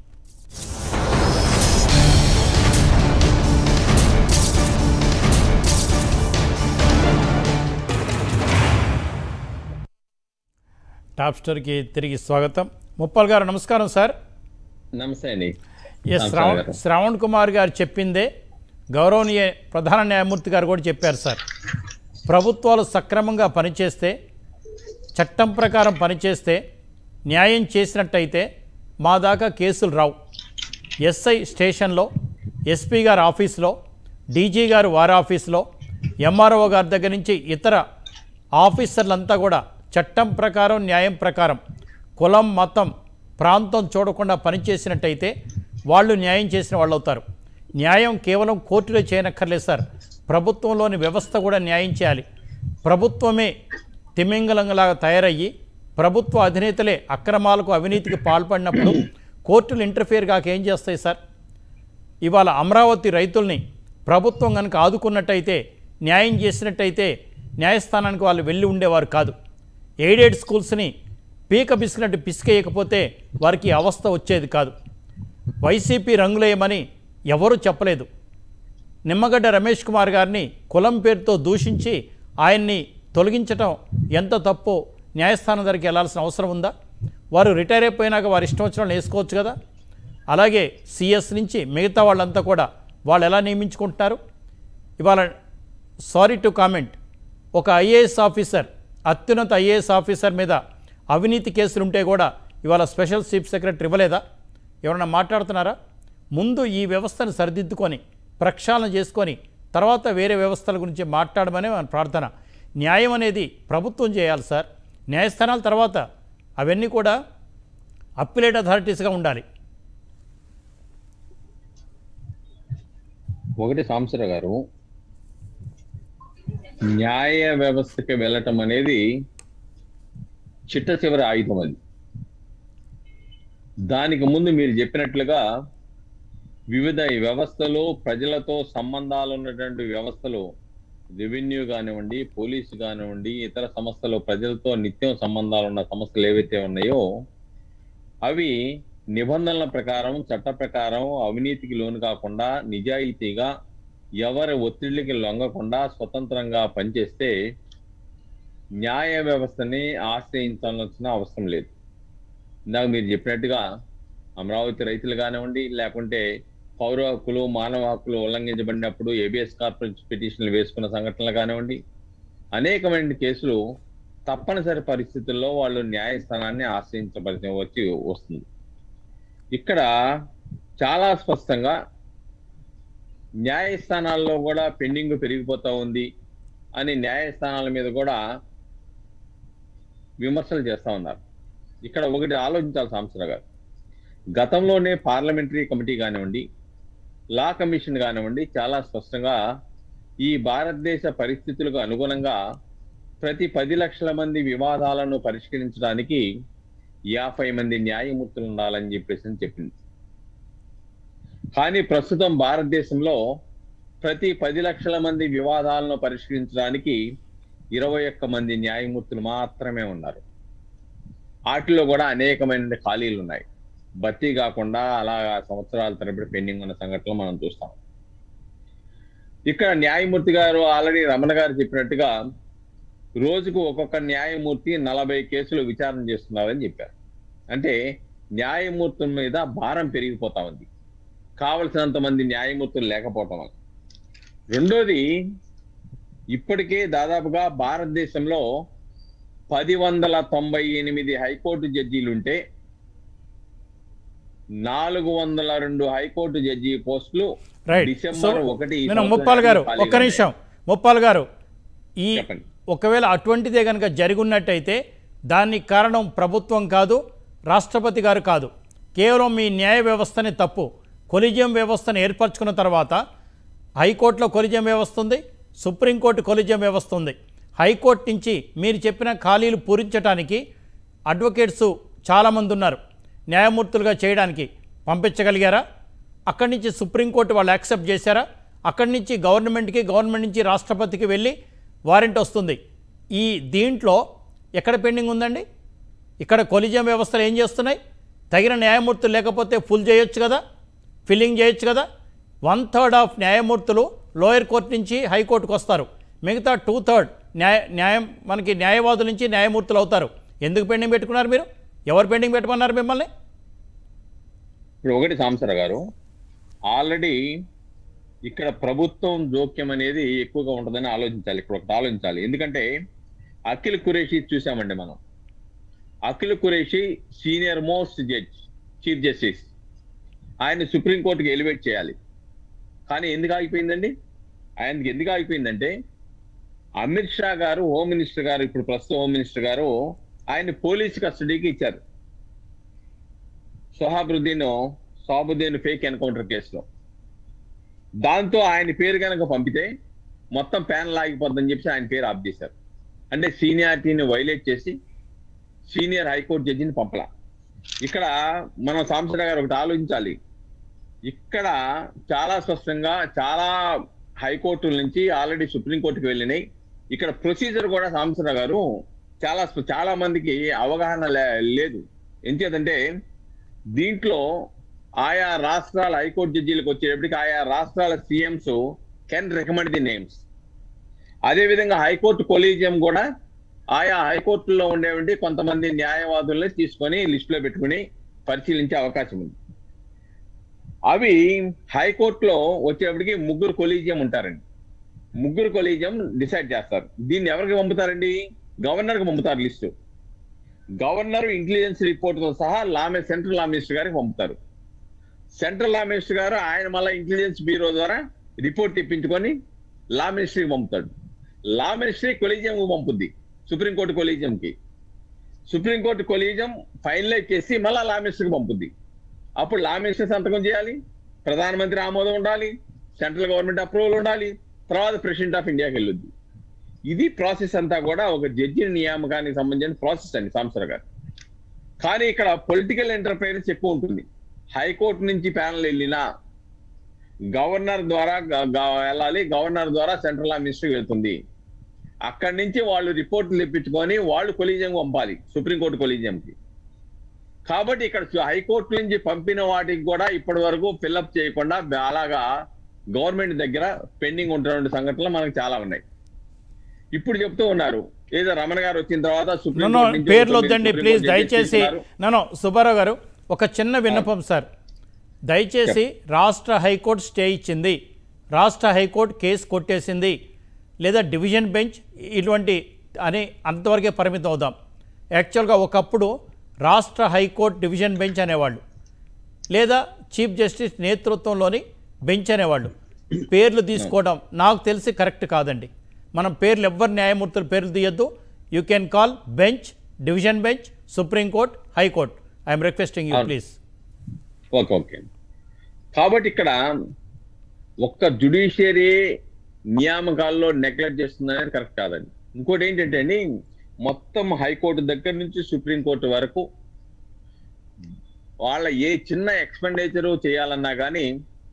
టాప్ స్టోర్కి తిరిగి స్వాగతం ముప్పల్ గారు నమస్కారం సార్ నమస్తే అండి ఎస్ శ్రావణ్ శ్రావణ్ కుమార్ గారు చెప్పిందే గౌరవనీయ ప్రధాన న్యాయమూర్తి గారు కూడా చెప్పారు సార్ ప్రభుత్వాలు సక్రమంగా పనిచేస్తే చట్టం ప్రకారం పనిచేస్తే న్యాయం చేసినట్టయితే మా దాకా కేసులు రావు ఎస్ఐ స్టేషన్లో ఎస్పీ గారి ఆఫీస్లో డీజీ గారు వారి ఆఫీస్లో ఎంఆర్ఓ గారి దగ్గర నుంచి ఇతర ఆఫీసర్లంతా కూడా చట్టం ప్రకారం న్యాయం ప్రకారం కులం మతం ప్రాంతం చూడకుండా పనిచేసినట్టయితే వాళ్ళు న్యాయం చేసిన వాళ్ళు అవుతారు న్యాయం కేవలం కోర్టులో చేయనక్కర్లేదు సార్ ప్రభుత్వంలోని వ్యవస్థ కూడా న్యాయం చేయాలి ప్రభుత్వమే తిమింగలంలాగా తయారయ్యి ప్రభుత్వ అధినేతలే అక్రమాలకు అవినీతికి పాల్పడినప్పుడు కోర్టులు ఇంటర్ఫియర్ కాక ఏం చేస్తాయి సార్ ఇవాళ అమరావతి రైతుల్ని ప్రభుత్వం కనుక ఆదుకున్నట్టయితే న్యాయం చేసినట్టయితే న్యాయస్థానానికి వాళ్ళు వెళ్ళి ఉండేవారు కాదు ఎయిడెడ్ స్కూల్స్ని పీక పిసికినట్టు పిసికేయకపోతే వారికి ఈ అవస్థ వచ్చేది కాదు వైసీపీ రంగులేయమని ఎవరూ చెప్పలేదు నిమ్మగడ్డ రమేష్ కుమార్ గారిని కులం పేరుతో దూషించి ఆయన్ని తొలగించటం ఎంత తప్పు న్యాయస్థానం దగ్గరికి వెళ్ళాల్సిన అవసరం ఉందా వారు రిటైర్ అయిపోయినాక వారి ఇష్టం వచ్చిన వాళ్ళని వేసుకోవచ్చు కదా అలాగే సిఎస్ నుంచి మిగతా వాళ్ళంతా కూడా వాళ్ళు ఎలా నియమించుకుంటున్నారు ఇవాళ సారీ టు కామెంట్ ఒక ఐఏఎస్ ఆఫీసర్ అత్యున్నత ఐఏఎస్ ఆఫీసర్ మీద అవినీతి కేసులు ఉంటే కూడా ఇవాళ స్పెషల్ చీఫ్ సెక్రటరీ ఇవ్వలేదా ఎవరన్నా మాట్లాడుతున్నారా ముందు ఈ వ్యవస్థను సరిదిద్దుకొని ప్రక్షాళన చేసుకొని తర్వాత వేరే వ్యవస్థల గురించి మాట్లాడమనే మన ప్రార్థన న్యాయం అనేది ప్రభుత్వం చేయాలి సార్ న్యాయస్థానాల తర్వాత అవన్నీ కూడా అప్పిలేట్ అథారిటీస్గా ఉండాలి ఒకటి సాంబశివరావు గారు న్యాయ వ్యవస్థకి వెళ్ళటం అనేది చిట్ట చివరి ఆయుధం అది దానికి ముందు మీరు చెప్పినట్లుగా వివిధ ఈ వ్యవస్థలు ప్రజలతో సంబంధాలు ఉన్నటువంటి వ్యవస్థలు రెవెన్యూ కానివ్వండి పోలీసు కానివ్వండి ఇతర సంస్థలు ప్రజలతో నిత్యం సంబంధాలు ఉన్న సంస్థలు ఏవైతే ఉన్నాయో అవి నిబంధనల ప్రకారం చట్ట ప్రకారం అవినీతికి లోను కాకుండా నిజాయితీగా ఎవరి ఒత్తిడికి లొంగకుండా స్వతంత్రంగా పనిచేస్తే న్యాయ వ్యవస్థని ఆశ్రయించాల్సిన అవసరం లేదు ఇందాక మీరు చెప్పినట్టుగా అమరావతి రైతులు కానివ్వండి లేకుంటే పౌర హక్కులు మానవ హక్కులు ఉల్లంఘించబడినప్పుడు ఏబిఎస్ కార్పొరేట్ పిటిషన్లు వేసుకున్న సంఘటనలు కానివ్వండి అనేకమైన కేసులు తప్పనిసరి పరిస్థితుల్లో వాళ్ళు న్యాయస్థానాన్ని ఆశ్రయించవలసి వచ్చి వస్తుంది ఇక్కడ చాలా స్పష్టంగా న్యాయస్థానాల్లో కూడా పెండింగ్ పెరిగిపోతా ఉంది అని న్యాయస్థానాల మీద కూడా విమర్శలు చేస్తా ఉన్నారు ఇక్కడ ఒకటి ఆలోచించాలి సంవత్సరం గారు గతంలోనే పార్లమెంటరీ కమిటీ కానివ్వండి లా కమిషన్ కానివ్వండి చాలా స్పష్టంగా ఈ భారతదేశ పరిస్థితులకు అనుగుణంగా ప్రతి పది లక్షల మంది వివాదాలను పరిష్కరించడానికి యాభై మంది న్యాయమూర్తులు ఉండాలని చెప్పేసి అని చెప్పింది కానీ ప్రస్తుతం భారతదేశంలో ప్రతి పది లక్షల మంది వివాదాలను పరిష్కరించడానికి ఇరవై ఒక్క మంది న్యాయమూర్తులు మాత్రమే ఉన్నారు వాటిలో కూడా అనేకమైన ఖాళీలు ఉన్నాయి భర్తీ కాకుండా అలా సంవత్సరాల తరబడి పెండింగ్ ఉన్న సంఘటనలు మనం చూస్తాం ఇక్కడ న్యాయమూర్తి గారు ఆల్రెడీ రమణ గారు చెప్పినట్టుగా రోజుకు ఒక్కొక్క న్యాయమూర్తి నలభై కేసులు విచారణ చేస్తున్నారని చెప్పారు అంటే న్యాయమూర్తుల మీద భారం పెరిగిపోతా ఉంది కావలసినంత మంది న్యాయమూర్తులు లేకపోవటం వల్ల రెండోది ఇప్పటికే దాదాపుగా భారతదేశంలో పది వందల తొంభై ఎనిమిది హైకోర్టు జడ్జీలుంటే నాలుగు వందల రెండు హైకోర్టు జడ్జి పోస్టులు రైట్ సో డిసెంబర్ ఒకటి ఈ నేను సంవత్సరం ముప్పాల్ గారు ఖాళీగా ఒక్క ఉన్నాయి. నిమిషం ముప్పాల్ గారు ఈ చెప్పండి. ఒకవేళ అటువంటిదే కనుక జరిగున్నట్టయితే దానికి కారణం ప్రభుత్వం కాదు రాష్ట్రపతి గారు కాదు కేవలం మీ న్యాయ వ్యవస్థని తప్పు కొలిజియం వ్యవస్థను ఏర్పరచుకున్న తర్వాత హైకోర్టులో కొలిజియం వ్యవస్థ ఉంది సుప్రీంకోర్టు కొలిజియం వ్యవస్థ ఉంది హైకోర్టు నుంచి మీరు చెప్పిన ఖాళీలు పూరించడానికి అడ్వకేట్స్ చాలామంది ఉన్నారు న్యాయమూర్తులుగా చేయడానికి పంపించగలిగారా అక్కడి నుంచి సుప్రీంకోర్టు వాళ్ళు యాక్సెప్ట్ చేశారా అక్కడి నుంచి గవర్నమెంట్కి గవర్నమెంట్ నుంచి రాష్ట్రపతికి వెళ్ళి వారెంట్ వస్తుంది ఈ దీంట్లో ఎక్కడ పెండింగ్ ఉందండి ఇక్కడ కొలిజియం వ్యవస్థలు ఏం చేస్తున్నాయి తగిన న్యాయమూర్తులు లేకపోతే ఫుల్ చేయొచ్చు కదా ఫిల్లింగ్ చేయొచ్చు కదా వన్ థర్డ్ ఆఫ్ న్యాయమూర్తులు లోయర్ కోర్టు నుంచి హైకోర్టుకు వస్తారు మిగతా టూ థర్డ్ న్యాయ న్యాయం మనకి న్యాయవాదుల నుంచి న్యాయమూర్తులు అవుతారు ఎందుకు పెండింగ్ పెట్టుకున్నారు మీరు ఎవరు పెండింగ్ పెట్టుకున్నారు మిమ్మల్ని ఇప్పుడు ఒకటి సాంసర గారు ఆల్రెడీ ఇక్కడ ప్రభుత్వం జోక్యం అనేది ఎక్కువగా ఉంటుందని ఆలోచించాలి ఇక్కడ ఒకటి ఆలోచించాలి ఎందుకంటే అఖిల్ కురేషి చూసామండి మనం Akhil Kureshi senior most judge chief justice ఆయన సుప్రీంకోర్టుకి ఎలివేట్ చేయాలి కానీ ఎందుకు ఆగిపోయిందండి ఆయనకి ఎందుకు ఆగిపోయిందంటే అమిత్ షా గారు హోమ్ మినిస్టర్ గారు ఇప్పుడు ప్రస్తుత హోమ్ మినిస్టర్ గారు ఆయన పోలీస్ కస్టడీకి ఇచ్చారు సొహాబుద్దీన్ సాబుద్దీన్ ఫేక్ ఎన్కౌంటర్ కేసులో దాంతో ఆయన పేరు కనుక పంపితే మొత్తం ప్యానల్ ఆగిపోద్దని చెప్పి ఆయన పేరు ఆఫ్ చేశారు అంటే సీనియారిటీని వైలేట్ చేసి సీనియర్ హైకోర్టు జడ్జిని పంపలా ఇక్కడ మనం సాంసర గారు ఒకటి ఆలోచించాలి ఇక్కడ చాలా స్పష్టంగా చాలా హైకోర్టుల నుంచి ఆల్రెడీ సుప్రీంకోర్టుకి వెళ్ళినాయి ఇక్కడ ప్రొసీజర్ కూడా సాంసర గారు చాలా స్ప- చాలా మందికి అవగాహన లే- లేదు ఎంచేతంటే దీంట్లో ఆయా రాష్ట్రాల హైకోర్టు జడ్జీలకు వచ్చేటప్పటికి ఆయా రాష్ట్రాల CMs can recommend the names అదేవిధంగా హైకోర్టు కొలీజియం కూడా ఆయా హైకోర్టులో ఉండేవంటి కొంతమంది న్యాయవాదుల్ని తీసుకొని లిస్టులో పెట్టుకుని పరిశీలించే అవకాశం ఉంది అవి హైకోర్టులో వచ్చేప్పటికి ముగ్గురు కొలీజియం ఉంటారండి ముగ్గురు కొలీజియం డిసైడ్ చేస్తారు దీన్ని ఎవరికి పంపుతారండి గవర్నర్కి పంపుతారు లిస్టు గవర్నర్ ఇంటెలిజెన్స్ రిపోర్ట్ తో సహా లామే సెంట్రల్ లా మినిస్టర్ గారికి పంపుతారు సెంట్రల్ లా మినిస్టర్ గారు ఆయన మళ్ళీ ఇంటెలిజెన్స్ బ్యూరో ద్వారా రిపోర్ట్ తెప్పించుకొని లా మినిస్ట్రీకి పంపుతాడు లా మినిస్ట్రీ కొలీజియం పంపుద్ది సుప్రీంకోర్టు కొలీజియంకి సుప్రీంకోర్టు కొలీజియం ఫైనలైజ్ చేసి మళ్ళా లా మినిస్టర్కి పంపుద్ది అప్పుడు లా మినిస్టర్ సంతకం చేయాలి ప్రధానమంత్రి ఆమోదం ఉండాలి సెంట్రల్ గవర్నమెంట్ అప్రూవల్ ఉండాలి తర్వాత ప్రెసిడెంట్ ఆఫ్ ఇండియాకి వెళ్ళొద్ది ఇది ప్రాసెస్ అంతా కూడా ఒక జడ్జి నియామకానికి సంబంధించిన ప్రాసెస్ అండి సాంసర్ గారు కానీ ఇక్కడ పొలిటికల్ ఎంటర్ప్రైనెన్స్ ఎక్కువ ఉంటుంది హైకోర్టు నుంచి ప్యానల్ వెళ్ళినా గవర్నర్ ద్వారా గ- గ- వెళ్ళాలి గవర్నర్ ద్వారా సెంట్రల్ లా మినిస్టర్కి వెళ్తుంది అక్కడి నుంచి వాళ్ళు రిపోర్ట్లు తెప్పించుకొని వాళ్ళు కొలీజియం పంపాలి సుప్రీంకోర్టు కొలీజియంకి కాబట్టి ఇక్కడ సు- హైకోర్టు నుంచి పంపిన వాటికి కూడా ఇప్పటి వరకు ఫిల్అప్ చేయకుండా అలాగా గవర్నమెంట్ దగ్గర పెండింగ్ ఉంటున్న సంఘటనలు మనకు చాలా ఉన్నాయి ఇప్పుడు చెప్తూ ఉన్నారు ఏదో రమణ గారు వచ్చిన తర్వాత సుప్రీం నన్ను కోర్టు నుంచి పేర్లు ఒక వద్దండి సుప్రీం ప్లీజ్ కోర్టు జడ్జి దయచేసి తీసుకున్నారు. నన్ను సుబ్బారావు గారు ఒక చిన్న విన్నపం సార్ దయచేసి రాష్ట్ర హైకోర్టు స్టే ఇచ్చింది రాష్ట్ర హైకోర్టు కేసు కొట్టేసింది లేదా డివిజన్ బెంచ్ ఇటువంటి అని అంతవరకే పరిమితం అవుదాం యాక్చువల్గా ఒకప్పుడు రాష్ట్ర హైకోర్టు డివిజన్ బెంచ్ అనేవాళ్ళు లేదా చీఫ్ జస్టిస్ నేతృత్వంలోని బెంచ్ అనేవాళ్ళు పేర్లు తీసుకోవడం నాకు తెలిసి కరెక్ట్ కాదండి మనం పేర్లు ఎవ్వరు న్యాయమూర్తుల పేర్లు తీయొద్దు you can call bench division bench supreme court high court I'm requesting you అవును. ప్లీజ్ ఓకే ఓకే కాబట్టి ఇక్కడ ఒక్క జుడిషియరీ నియామకాల్లో నెగ్లెక్ట్ చేస్తుందనేది కరెక్ట్ కాదండి ఇంకోటి ఏంటంటే అండి మొత్తం హైకోర్టు దగ్గర నుంచి సుప్రీంకోర్టు వరకు వాళ్ళ ఏ చిన్న ఎక్స్పెండిచర్ చేయాలన్నా కానీ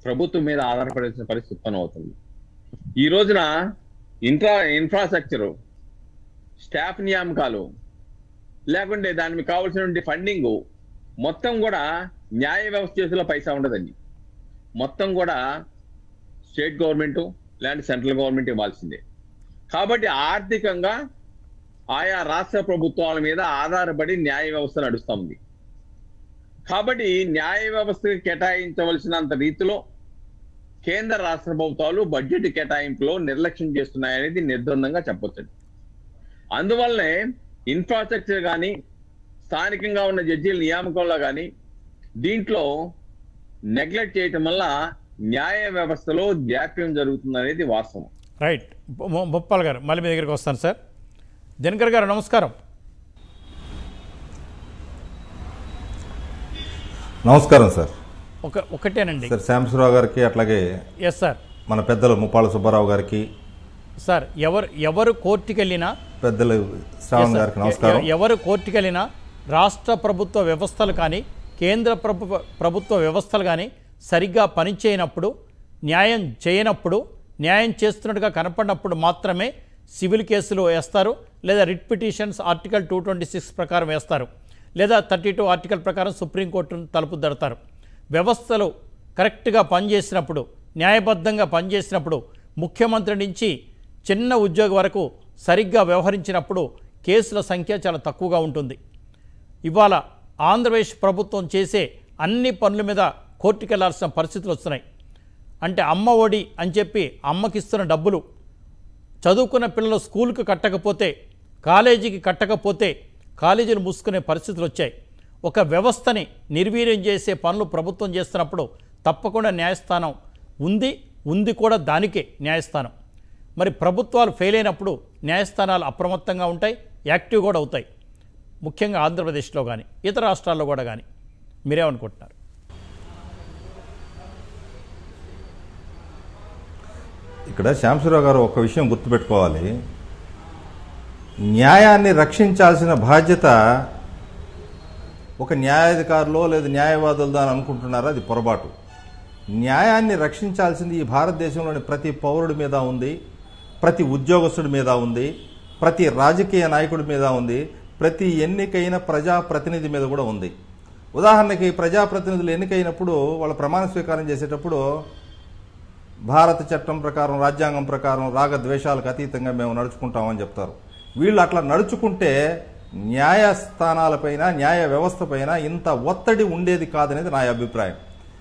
ప్రభుత్వం మీద ఆధారపడాల్సిన పరిస్థితి ఉత్పన్నం అవుతుంది ఈ రోజున ఇంట్రా ఇన్ఫ్రాస్ట్రక్చర్ స్టాఫ్ నియామకాలు లేకుంటే దానికి కావాల్సినటువంటి ఫండింగ్ మొత్తం కూడా న్యాయ వ్యవస్థ చేతిలో పైసా ఉండదండి మొత్తం కూడా స్టేట్ గవర్నమెంట్ లేదంటే సెంట్రల్ గవర్నమెంట్ ఇవ్వాల్సిందే కాబట్టి ఆర్థికంగా ఆయా రాష్ట్ర ప్రభుత్వాల మీద ఆధారపడి న్యాయ వ్యవస్థ నడుస్తుంది కాబట్టి న్యాయ వ్యవస్థకి కేటాయించవలసినంత రీతిలో కేంద్ర రాష్ట్ర ప్రభుత్వాలు బడ్జెట్ కేటాయింపులో నిర్లక్ష్యం చేస్తున్నాయనేది నిర్ద్వందంగా చెప్పొచ్చండి అందువల్లనే ఇన్ఫ్రాస్ట్రక్చర్ కానీ స్థానికంగా ఉన్న జడ్జీల నియామకంలో కానీ దీంట్లో నెగ్లెక్ట్ చేయటం వల్ల న్యాయ వ్యవస్థలో జాప్యం జరుగుతుందనేది వాస్తవం రైట్ బొ- బొప్పాల్ గారు మళ్ళీ మీ దగ్గరికి వస్తాను సార్ దినకర్ గారు నమస్కారం నమస్కారం సార్ ఒక ఒకటేనండి సార్ శాంసరావు గారికి అట్లాగే ఎస్ సార్ మన పెద్దలు ముప్పాళ్ళ సుబ్బారావు గారికి సార్ ఎవరు ఎవరు కోర్టుకి వెళ్ళినా పెద్దలు శ్రావణ్ ఎస్ గారికి సార్. నమస్కారం ఎ- ఎవరు కోర్టుకి వెళ్ళినా రాష్ట్ర ప్రభుత్వ వ్యవస్థలు కానీ కేంద్ర ప్రభు ప్రభుత్వ వ్యవస్థలు కానీ సరిగ్గా పనిచేయనప్పుడు న్యాయం చేయనప్పుడు న్యాయం చేస్తున్నట్టుగా కనపడినప్పుడు మాత్రమే సివిల్ కేసులు వేస్తారు లేదా writ petitions article two twenty six ప్రకారం వేస్తారు లేదా థర్టీ టూ ఆర్టికల్ ప్రకారం సుప్రీంకోర్టును తలుపు దడతారు వ్యవస్థలు కరెక్ట్గా పనిచేసినప్పుడు న్యాయబద్ధంగా పనిచేసినప్పుడు ముఖ్యమంత్రి నుంచి చిన్న ఉద్యోగి వరకు సరిగ్గా వ్యవహరించినప్పుడు కేసుల సంఖ్య చాలా తక్కువగా ఉంటుంది ఇవాళ ఆంధ్రప్రదేశ్ ప్రభుత్వం చేసే అన్ని పనుల మీద కోర్టుకు వెళ్లాల్సిన పరిస్థితులు వస్తున్నాయి అంటే అమ్మ ఒడి అని చెప్పి అమ్మకిస్తున్న డబ్బులు చదువుకున్న పిల్లలు స్కూల్కి కట్టకపోతే కాలేజీకి కట్టకపోతే కాలేజీలు మూసుకునే పరిస్థితులు వచ్చాయి ఒక వ్యవస్థని నిర్వీర్యం చేసే పనులు ప్రభుత్వం చేస్తున్నప్పుడు తప్పకుండా న్యాయస్థానం ఉంది ఉంది కూడా దానికే న్యాయస్థానం మరి ప్రభుత్వాలు ఫెయిల్ అయినప్పుడు న్యాయస్థానాలు అప్రమత్తంగా ఉంటాయి యాక్టివ్ కూడా అవుతాయి ముఖ్యంగా ఆంధ్రప్రదేశ్లో కానీ ఇతర రాష్ట్రాల్లో కూడా కానీ మీరేమనుకుంటున్నారు ఇక్కడ శాంసరావు గారు ఒక విషయం గుర్తుపెట్టుకోవాలి న్యాయాన్ని రక్షించాల్సిన బాధ్యత ఒక న్యాయాధికారులో లేదా న్యాయవాదులదో అని అనుకుంటున్నారా అది పొరపాటు న్యాయాన్ని రక్షించాల్సింది ఈ భారతదేశంలోని ప్రతి పౌరుడి మీద ఉంది ప్రతి ఉద్యోగస్తుడి మీద ఉంది ప్రతి రాజకీయ నాయకుడి మీద ఉంది ప్రతి ఎన్నికైన ప్రజాప్రతినిధి మీద కూడా ఉంది ఉదాహరణకి ప్రజాప్రతినిధులు ఎన్నికైనప్పుడు వాళ్ళ ప్రమాణ స్వీకారం చేసేటప్పుడు భారత చట్టం ప్రకారం రాజ్యాంగం ప్రకారం రాగద్వేషాలకు అతీతంగా మేము నడుచుకుంటామని చెప్తారు వీళ్ళు అట్లా నడుచుకుంటే న్యాయస్థానాలపైన న్యాయ వ్యవస్థపైన ఇంత ఒత్తిడి ఉండేది కాదనేది నా అభిప్రాయం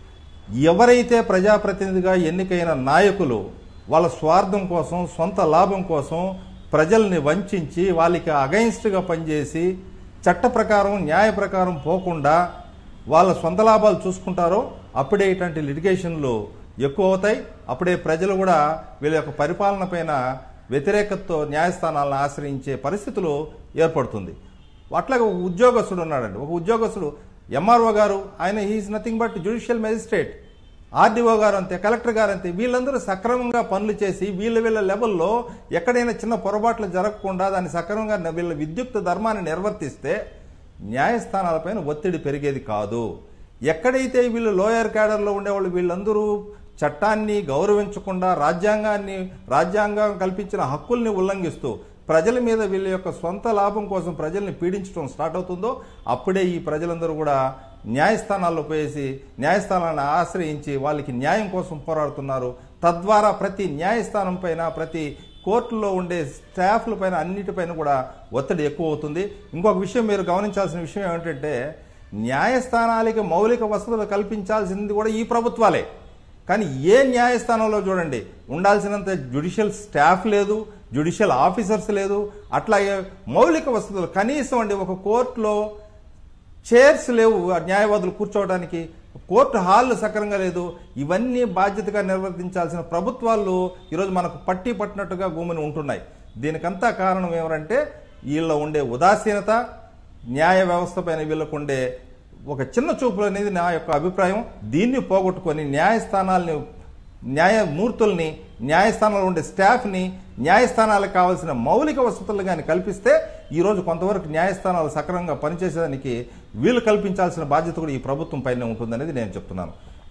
ఎవరైతే ప్రజాప్రతినిధిగా ఎన్నికైన నాయకులు వాళ్ళ స్వార్థం కోసం సొంత లాభం కోసం ప్రజల్ని వంచి వాళ్ళకి అగైన్స్ట్గా పనిచేసి చట్ట ప్రకారం న్యాయ ప్రకారం పోకుండా వాళ్ళ సొంత లాభాలు చూసుకుంటారో అప్పుడే ఇట్లాంటి లిటిగేషన్లు ఎక్కువ అవుతాయి అప్పుడే ప్రజలు కూడా వీళ్ళ యొక్క పరిపాలన పైన వ్యతిరేకతతో న్యాయస్థానాలను ఆశ్రయించే పరిస్థితులు ఏర్పడుతుంది అట్లాగే ఒక ఉద్యోగస్తుడు ఉన్నాడండి ఒక ఉద్యోగస్తుడు ఎంఆర్ఓ గారు ఆయన he is nothing but judicial magistrate RDO garu అంతే కలెక్టర్ గారు అంతే వీళ్ళందరూ సక్రమంగా పనులు చేసి వీళ్ళ వీళ్ళ లెవెల్లో ఎక్కడైనా చిన్న పొరపాట్లు జరగకుండా దాన్ని సక్రమంగా న- వీళ్ళ విద్యుక్త ధర్మాన్ని నిర్వర్తిస్తే న్యాయస్థానాలపైన ఒత్తిడి పెరిగేది కాదు ఎక్కడైతే వీళ్ళు లోయర్ క్యాడర్లో ఉండేవాళ్ళు వీళ్ళందరూ చట్టాన్ని గౌరవించకుండా రాజ్యాంగాన్ని రాజ్యాంగం కల్పించిన హక్కుల్ని ఉల్లంఘిస్తూ ప్రజల మీద వీళ్ళ యొక్క సొంత లాభం కోసం ప్రజల్ని పీడించడం స్టార్ట్ అవుతుందో అప్పుడే ఈ ప్రజలందరూ కూడా న్యాయస్థానాల్లో పోయేసి న్యాయస్థానాలను ఆశ్రయించి వాళ్ళకి న్యాయం కోసం పోరాడుతున్నారు తద్వారా ప్రతి న్యాయస్థానం పైన ప్రతి కోర్టులో ఉండే స్టాఫ్ల పైన అన్నిటిపైన కూడా ఒత్తిడి ఎక్కువ అవుతుంది ఇంకొక విషయం మీరు గమనించాల్సిన విషయం ఏమిటంటే న్యాయస్థానాలకి మౌలిక వసతులు కల్పించాల్సింది కూడా ఈ ప్రభుత్వాలే కానీ ఏ న్యాయస్థానంలో చూడండి ఉండాల్సినంత జ్యుడిషియల్ స్టాఫ్ లేదు జ్యుడిషియల్ ఆఫీసర్స్ లేదు అట్లాగే మౌలిక వసతులు కనీసం అండి ఒక కోర్టులో చైర్స్ లేవు ఆ న్యాయవాదులు కూర్చోవడానికి కోర్టు హాళ్ళు సక్రంగా లేదు ఇవన్నీ బాధ్యతగా నిర్వర్తించాల్సిన ప్రభుత్వాలు ఈరోజు మనకు పట్టి పట్టినట్టుగా భూమిని ఉంటున్నాయి దీనికంతా కారణం ఏమంటే వీళ్ళ ఉండే ఉదాసీనత న్యాయ వ్యవస్థ పైన వీళ్ళకు ఉండే ఒక చిన్న చూపులు అనేది నా యొక్క అభిప్రాయం దీన్ని పోగొట్టుకొని న్యాయస్థానాల్ని న్యాయమూర్తుల్ని న్యాయస్థానాల్లో ఉండే స్టాఫ్ని న్యాయస్థానాలకు కావాల్సిన మౌలిక వసతులు కానీ కల్పిస్తే ఈరోజు కొంతవరకు న్యాయస్థానాలు సక్రమంగా పనిచేసేదానికి వీలు కల్పించాల్సిన బాధ్యత కూడా ఈ ప్రభుత్వం పైన ఉంటుందనేది నేను చెప్తున్నాను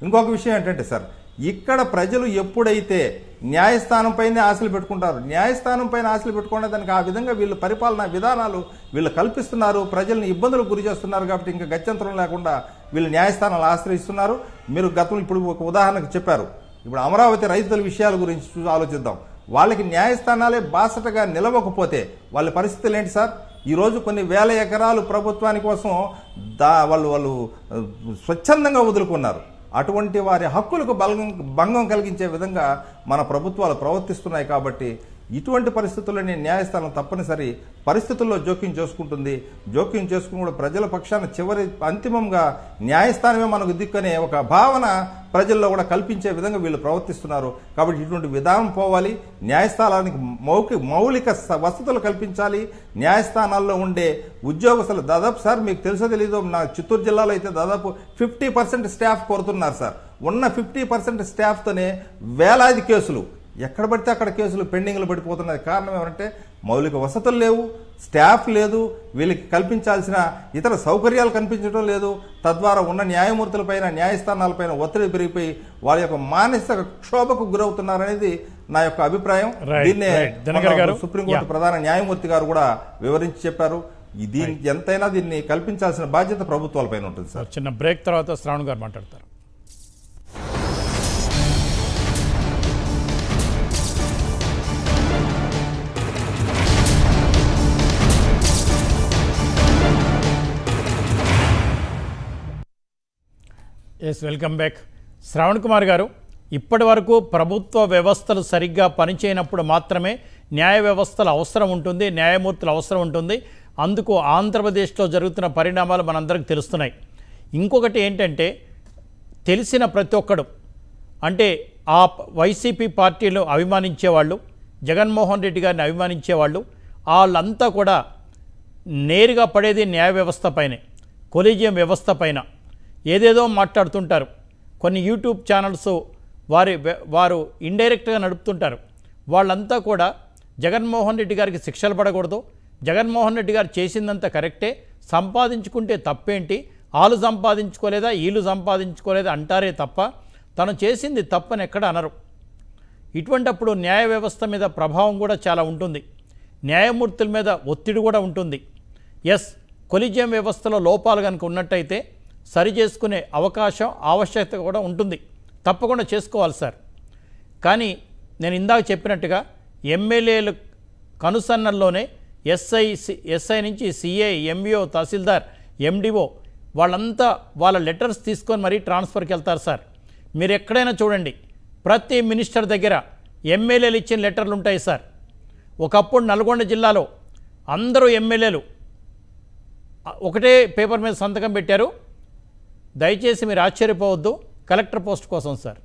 ఇంకొక విషయం ఏంటంటే సార్ ఇక్కడ ప్రజలు ఎప్పుడైతే న్యాయస్థానం పైనే ఆశలు పెట్టుకుంటారు న్యాయస్థానం పైన ఆశలు పెట్టుకునే దానికి ఆ విధంగా వీళ్ళు పరిపాలనా విధానాలు వీళ్ళు కల్పిస్తున్నారు ప్రజల్ని ఇబ్బందులకు గురి చేస్తున్నారు కాబట్టి ఇంకా గత్యంతరం లేకుండా వీళ్ళు న్యాయస్థానాలు ఆశ్రయిస్తున్నారు మీరు గతంలో ఇప్పుడు ఒక ఉదాహరణకు చెప్పారు ఇప్పుడు అమరావతి రైతుల విషయాల గురించి చూ- ఆలోచిద్దాం వాళ్ళకి న్యాయస్థానాలే బాసటగా నిలవకపోతే వాళ్ళ పరిస్థితులు ఏంటి సార్ ఈ రోజు కొన్ని వేల ఎకరాలు ప్రభుత్వాని కోసం దా వాళ్ళు వాళ్ళు ఆ, స్వచ్ఛందంగా వదులుకున్నారు అటువంటి వారి హక్కులకు బలగం భంగం కలిగించే విధంగా మన ప్రభుత్వాలు ప్రవర్తిస్తున్నాయి కాబట్టి ఇటువంటి పరిస్థితుల్లోనే న్యాయస్థానం తప్పనిసరి పరిస్థితుల్లో జోక్యం చేసుకుంటుంది జోక్యం చేసుకుని కూడా ప్రజల పక్షాన చివరి అంతిమంగా న్యాయస్థానమే మనకు దిక్కనే ఒక భావన ప్రజల్లో కూడా కల్పించే విధంగా వీళ్ళు ప్రవర్తిస్తున్నారు కాబట్టి ఇటువంటి విధానం పోవాలి న్యాయస్థానానికి మౌలిక మౌలిక స- వసతులు కల్పించాలి న్యాయస్థానాల్లో ఉండే ఉద్యోగస్తులు దాదాపు సార్ మీకు తెలుసో తెలీదో నా చిత్తూరు జిల్లాలో అయితే దాదాపు ఫిఫ్టీ పర్సెంట్ స్టాఫ్ కొడుతున్నారు సార్ ఉన్న ఫిఫ్టీ పర్సెంట్ స్టాఫ్తోనే వేలాది కేసులు ఎక్కడ పడితే అక్కడ కేసులు పెండింగ్లు పడిపోతున్నాయి కారణం ఏమంటే మౌలిక వసతులు లేవు స్టాఫ్ లేదు వీళ్ళకి కల్పించాల్సిన ఇతర సౌకర్యాలు కల్పించడం లేదు తద్వారా ఉన్న న్యాయమూర్తులపైన న్యాయస్థానాలపైన ఒత్తిడి పెరిగిపోయి వాళ్ళ యొక్క మానసిక క్షోభకు గురవుతున్నారనేది నా యొక్క అభిప్రాయం Right, దీన్నే right. దినకర్ గారు, మన సుప్రీంకోర్టు yeah. ప్రధాన న్యాయమూర్తి గారు కూడా వివరించి చెప్పారు ఈ దీని ఎంతైనా దీన్ని కల్పించాల్సిన బాధ్యత ప్రభుత్వాలపైన ఉంటుంది సార్ చిన్న బ్రేక్ తర్వాత శ్రావణ్ గారు మాట్లాడతారు yes welcome back Shravan Kumar garu ఇప్పటి వరకు ప్రభుత్వ వ్యవస్థలు సరిగ్గా పనిచేయనప్పుడు మాత్రమే న్యాయ వ్యవస్థల అవసరం ఉంటుంది న్యాయమూర్తుల అవసరం ఉంటుంది అందుకు ఆంధ్రప్రదేశ్లో జరుగుతున్న పరిణామాలు మనందరికీ తెలుస్తున్నాయి ఇంకొకటి ఏంటంటే తెలిసిన ప్రతి ఒక్కడు అంటే ఆ ప- వైసీపీ పార్టీలో అభిమానించేవాళ్ళు జగన్మోహన్ రెడ్డి గారిని అభిమానించేవాళ్ళు వాళ్ళంతా కూడా నేరుగా పడేది న్యాయ వ్యవస్థ పైనే కొలీజియం వ్యవస్థ పైన ఏదేదో మాట్లాడుతుంటారు కొన్ని యూట్యూబ్ ఛానల్స్ వారి వె- వారు ఇండైరెక్ట్గా నడుపుతుంటారు వాళ్ళంతా కూడా జగన్మోహన్ రెడ్డి గారికి శిక్షలు పడకూడదు జగన్మోహన్ రెడ్డి గారు చేసిందంత కరెక్టే సంపాదించుకుంటే తప్పేంటి వాళ్ళు సంపాదించుకోలేదా వీళ్ళు సంపాదించుకోలేదా అంటారే తప్ప తను చేసింది తప్పని ఎక్కడ అనరు ఇటువంటప్పుడు న్యాయ వ్యవస్థ మీద ప్రభావం కూడా చాలా ఉంటుంది న్యాయమూర్తుల మీద ఒత్తిడి కూడా ఉంటుంది ఎస్ కొలిజియం వ్యవస్థలో లోపాలు కనుక ఉన్నట్టయితే సరి చేసుకునే అవకాశం ఆవశ్యకత కూడా ఉంటుంది తప్పకుండా చేసుకోవాలి సార్ కానీ నేను ఇందాక చెప్పినట్టుగా ఎమ్మెల్యేలు కనుసన్నల్లోనే ఎస్ఐ సి- ఎస్ఐ నుంచి సిఐ ఎంఈఓ తహసీల్దార్ ఎండిఓ వాళ్ళంతా వాళ్ళ లెటర్స్ తీసుకొని మరీ ట్రాన్స్ఫర్కి వెళ్తారు సార్ మీరు ఎక్కడైనా చూడండి ప్రతి మినిస్టర్ దగ్గర ఎమ్మెల్యేలు ఇచ్చిన లెటర్లు ఉంటాయి సార్ ఒకప్పుడు నల్గొండ జిల్లాలో అందరూ ఎమ్మెల్యేలు ఆ, ఒకటే పేపర్ మీద సంతకం పెట్టారు దయచేసి మీరు ఆశ్చర్యపోవద్దు కలెక్టర్ పోస్ట్ కోసం సార్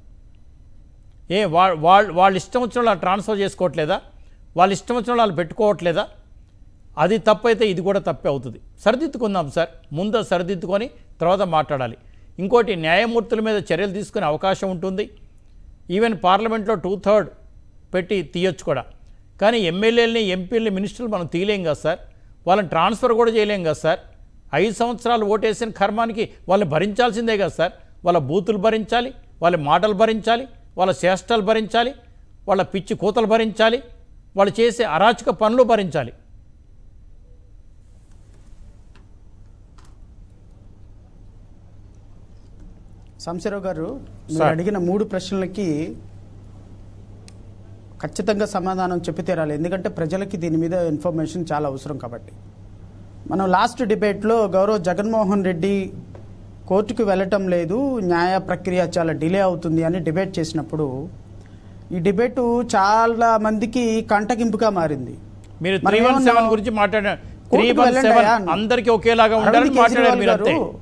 ఏ వా- వాళ్ళ వాళ్ళ ఇష్టం వచ్చిన వాళ్ళు ట్రాన్స్ఫర్ చేసుకోవట్లేదా వాళ్ళ ఇష్టం వచ్చిన వాళ్ళు పెట్టుకోవట్లేదా అది తప్పైతే ఇది కూడా తప్పే అవుతుంది సరిదిద్దుకుందాం సార్ ముందు సరిదిద్దుకొని తర్వాత మాట్లాడాలి ఇంకోటి న్యాయమూర్తుల మీద చర్యలు తీసుకునే అవకాశం ఉంటుంది ఈవెన్ పార్లమెంట్లో టూ థర్డ్ పెట్టి తీయొచ్చు కూడా కానీ ఎమ్మెల్యేలని ఎంపీలని మినిస్టర్లు మనం తీయలేం కదా సార్ వాళ్ళని ట్రాన్స్ఫర్ కూడా చేయలేం కదా సార్ ఐదు సంవత్సరాలు ఓటేసిన కర్మానికి వాళ్ళని భరించాల్సిందే కదా సార్ వాళ్ళ బూతులు భరించాలి వాళ్ళ మాటలు భరించాలి వాళ్ళ చేష్టలు భరించాలి వాళ్ళ పిచ్చి కూతలు భరించాలి వాళ్ళు చేసే అరాచక పనులు భరించాలి సంశరావు గారు మీరు సార్. అడిగిన మూడు ప్రశ్నలకి ఖచ్చితంగా సమాధానం చెప్పి తీరాలి ఎందుకంటే ప్రజలకి దీని మీద ఇన్ఫర్మేషన్ చాలా అవసరం కాబట్టి మనం లాస్ట్ డిబేట్లో గౌరవ్ జగన్మోహన్ రెడ్డి కోర్టుకు వెళ్ళటం లేదు న్యాయ ప్రక్రియ చాలా డిలే అవుతుంది అని డిబేట్ చేసినప్పుడు ఈ డిబేటు చాలా మందికి కంటగింపుగా మారింది మీరు మనం త్రీ వన్ సెవెన్ ఏమన్నాం? గురించి మాట్లాడారు త్రీ కోర్టుకు వన్ వెళ్ళండి సెవెన్ అయ్యా. అందరికీ ఒకేలాగా ఉండాలని అరవింద్ మాట్లాడారు కేజ్రీవాల్ మీరు అంతే గారు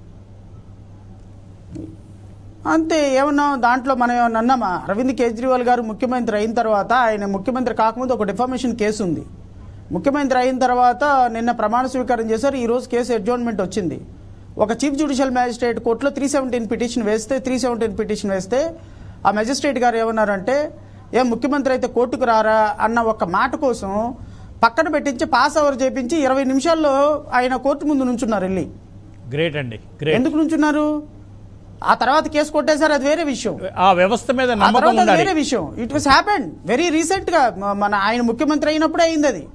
అంతే ఏమన్నా దాంట్లో మనం ఏమన్నా అన్నామా అరవింద్ కేజ్రీవాల్ గారు ముఖ్యమంత్రి అయిన తర్వాత ఆయన ముఖ్యమంత్రి కాకముందు ఒక డిఫామేషన్ కేసు ఉంది ముఖ్యమంత్రి అయిన తర్వాత నిన్న ప్రమాణ స్వీకారం చేశారు ఈ రోజు కేసు అడ్జోన్మెంట్ వచ్చింది ఒక చీఫ్ జ్యుడిషియల్ మ్యాజిస్ట్రేట్ కోర్టులో త్రీ సెవెంటీన్ పిటిషన్ వేస్తే త్రీ సెవెంటీన్ పిటిషన్ వేస్తే ఆ మెజిస్ట్రేట్ గారు ఏమన్నారంటే ఏ ముఖ్యమంత్రి అయితే కోర్టుకు రారా అన్న ఒక మాట కోసం పక్కన పెట్టించి పాస్ అవర్ చేపించి ఇరవై నిమిషాల్లో ఆయన కోర్టు ముందు నుంచున్నారు వెళ్ళి గ్రేట్ అండి గ్రేట్ ఎందుకు నుంచున్నారు ఆ తర్వాత కేసు కొట్టేశారు అది వేరే విషయం ఆ వ్యవస్థ మీద ఆ నమ్మకం తర్వాత అది ఉండాలి వేరే విషయం it was happen very recent గా మ- మన ఆయన ముఖ్యమంత్రి అయినప్పుడే అయింది అది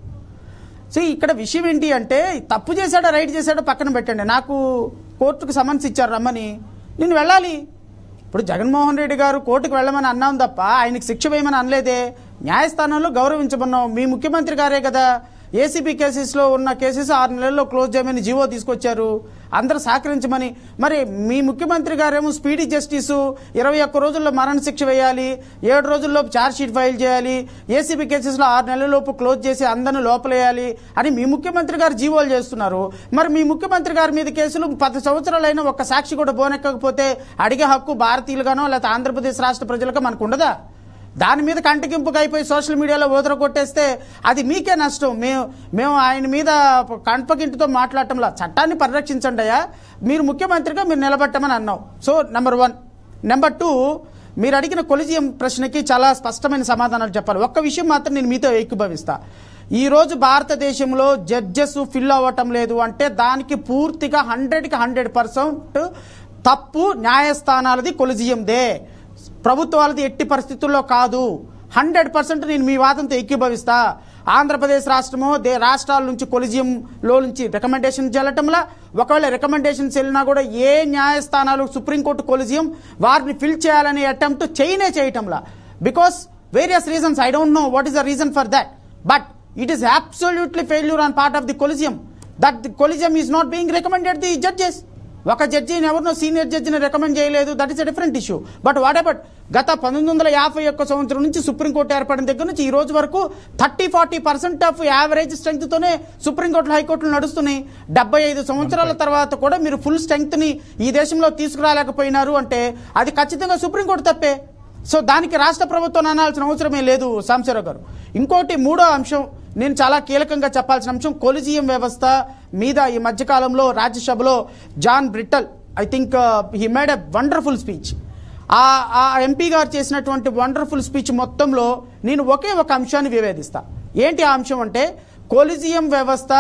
సో ఇక్కడ విషయం ఏంటి అంటే తప్పు చేశాడో రైట్ చేశాడో పక్కన పెట్టండి నాకు కోర్టుకు సమన్స్ ఇచ్చారు రమ్మని నేను వెళ్ళాలి ఇప్పుడు జగన్మోహన్ రెడ్డి గారు కోర్టుకు వెళ్ళమని అన్నాం తప్ప ఆయనకి శిక్ష వేయమని అనలేదే న్యాయస్థానంలో గౌరవించమన్నాం మీ ముఖ్యమంత్రి గారే కదా ఏసీబీ కేసెస్లో ఉన్న కేసెస్ ఆరు నెలల్లో క్లోజ్ చేయమని జీవో తీసుకొచ్చారు అందరూ సహకరించమని మరి మీ ముఖ్యమంత్రి గారేమో స్పీడీ జస్టిస్ ఇరవై ఒక్క రోజుల్లో మరణ శిక్ష వేయాలి ఏడు రోజుల్లో ఛార్జ్ షీట్ ఫైల్ చేయాలి ఏసీబీ కేసెస్లో ఆరు నెలల లోపు క్లోజ్ చేసి అందరిని లోపలేయాలి అని మీ ముఖ్యమంత్రి గారు జీవోలు చేస్తున్నారు మరి మీ ముఖ్యమంత్రి గారి మీద కేసులు పది సంవత్సరాలైనా ఒక్క సాక్షి కూడా బోనెక్కకపోతే అడిగే హక్కు భారతీయులుగానో లేకపోతే ఆంధ్రప్రదేశ్ రాష్ట్ర ప్రజలకు మనకు ఉండదా దాని మీద కంటకింపుగా అయిపోయి సోషల్ మీడియాలో ఊదర కొట్టేస్తే అది మీకే నష్టం మేము మేము ఆయన మీద కంటకింటితో మాట్లాడటంలా చట్టాన్ని పరిరక్షించండి అయ్యా మీరు ముఖ్యమంత్రిగా మీరు నిలబెట్టమని అన్నాం so number one number two మీరు అడిగిన కొలిజియం ప్రశ్నకి చాలా స్పష్టమైన సమాధానాలు చెప్పాలి ఒక్క విషయం మాత్రం నేను మీతో ఏకీభవిస్తా ఈ రోజు భారతదేశంలో జడ్జెస్ ఫిల్ అవ్వటం లేదు అంటే దానికి పూర్తిగా హండ్రెడ్కి హండ్రెడ్ పర్సెంట్ తప్పు న్యాయస్థానాలది కొలిజియందే ప్రభుత్వాలది ఎట్టి పరిస్థితుల్లో కాదు హండ్రెడ్ పర్సెంట్ నేను మీ వాదంతో ఏకీభవిస్తా ఆంధ్రప్రదేశ్ రాష్ట్రము దే రాష్ట్రాల నుంచి కొలిజియంలో నుంచి రికమెండేషన్ చెల్లటంలా ఒకవేళ రికమెండేషన్స్ వెళ్ళినా కూడా ఏ న్యాయస్థానాలు సుప్రీంకోర్టు కొలిజియం వారిని ఫిల్ చేయాలనే అటెంప్ట్ చేయనే చేయటంలా because various reasons I don't know what is the reason for that but it is absolutely failure on part of the collegium that the collegium is not being recommended the judges ఒక జడ్జిని ఎవరినో senior జడ్జిని recommend చేయలేదు that is a different issue but what about గత పంతొమ్మిది వందల యాభై ఒక్క సంవత్సరం నుంచి సుప్రీంకోర్టు ఏర్పడిన దగ్గర నుంచి ఈ రోజు వరకు thirty forty percent of average స్ట్రెంగ్త్తోనే సుప్రీంకోర్టులు హైకోర్టులు నడుస్తున్నాయి డెబ్బై ఐదు సంవత్సరాల తర్వాత కూడా మీరు ఫుల్ స్ట్రెంగ్త్ని ఈ దేశంలో తీసుకురాలేకపోయినారు అంటే అది ఖచ్చితంగా సుప్రీంకోర్టు తప్పే సో దానికి రాష్ట్ర ప్రభుత్వం అనాల్సిన అవసరమే లేదు సాంశరావు గారు ఇంకోటి మూడో అంశం నేను చాలా కీలకంగా చెప్పాల్సిన అంశం కొలిజియం వ్యవస్థ మీద ఈ మధ్యకాలంలో రాజ్యసభలో John Brittas I think he made a wonderful speech uh uh MP గారు చేసినటువంటి వండర్ఫుల్ స్పీచ్ మొత్తంలో నేను ఒకే ఒక అంశాన్ని వివేదిస్తా ఏంటి ఆ అంశం అంటే కొలిజియం వ్యవస్థ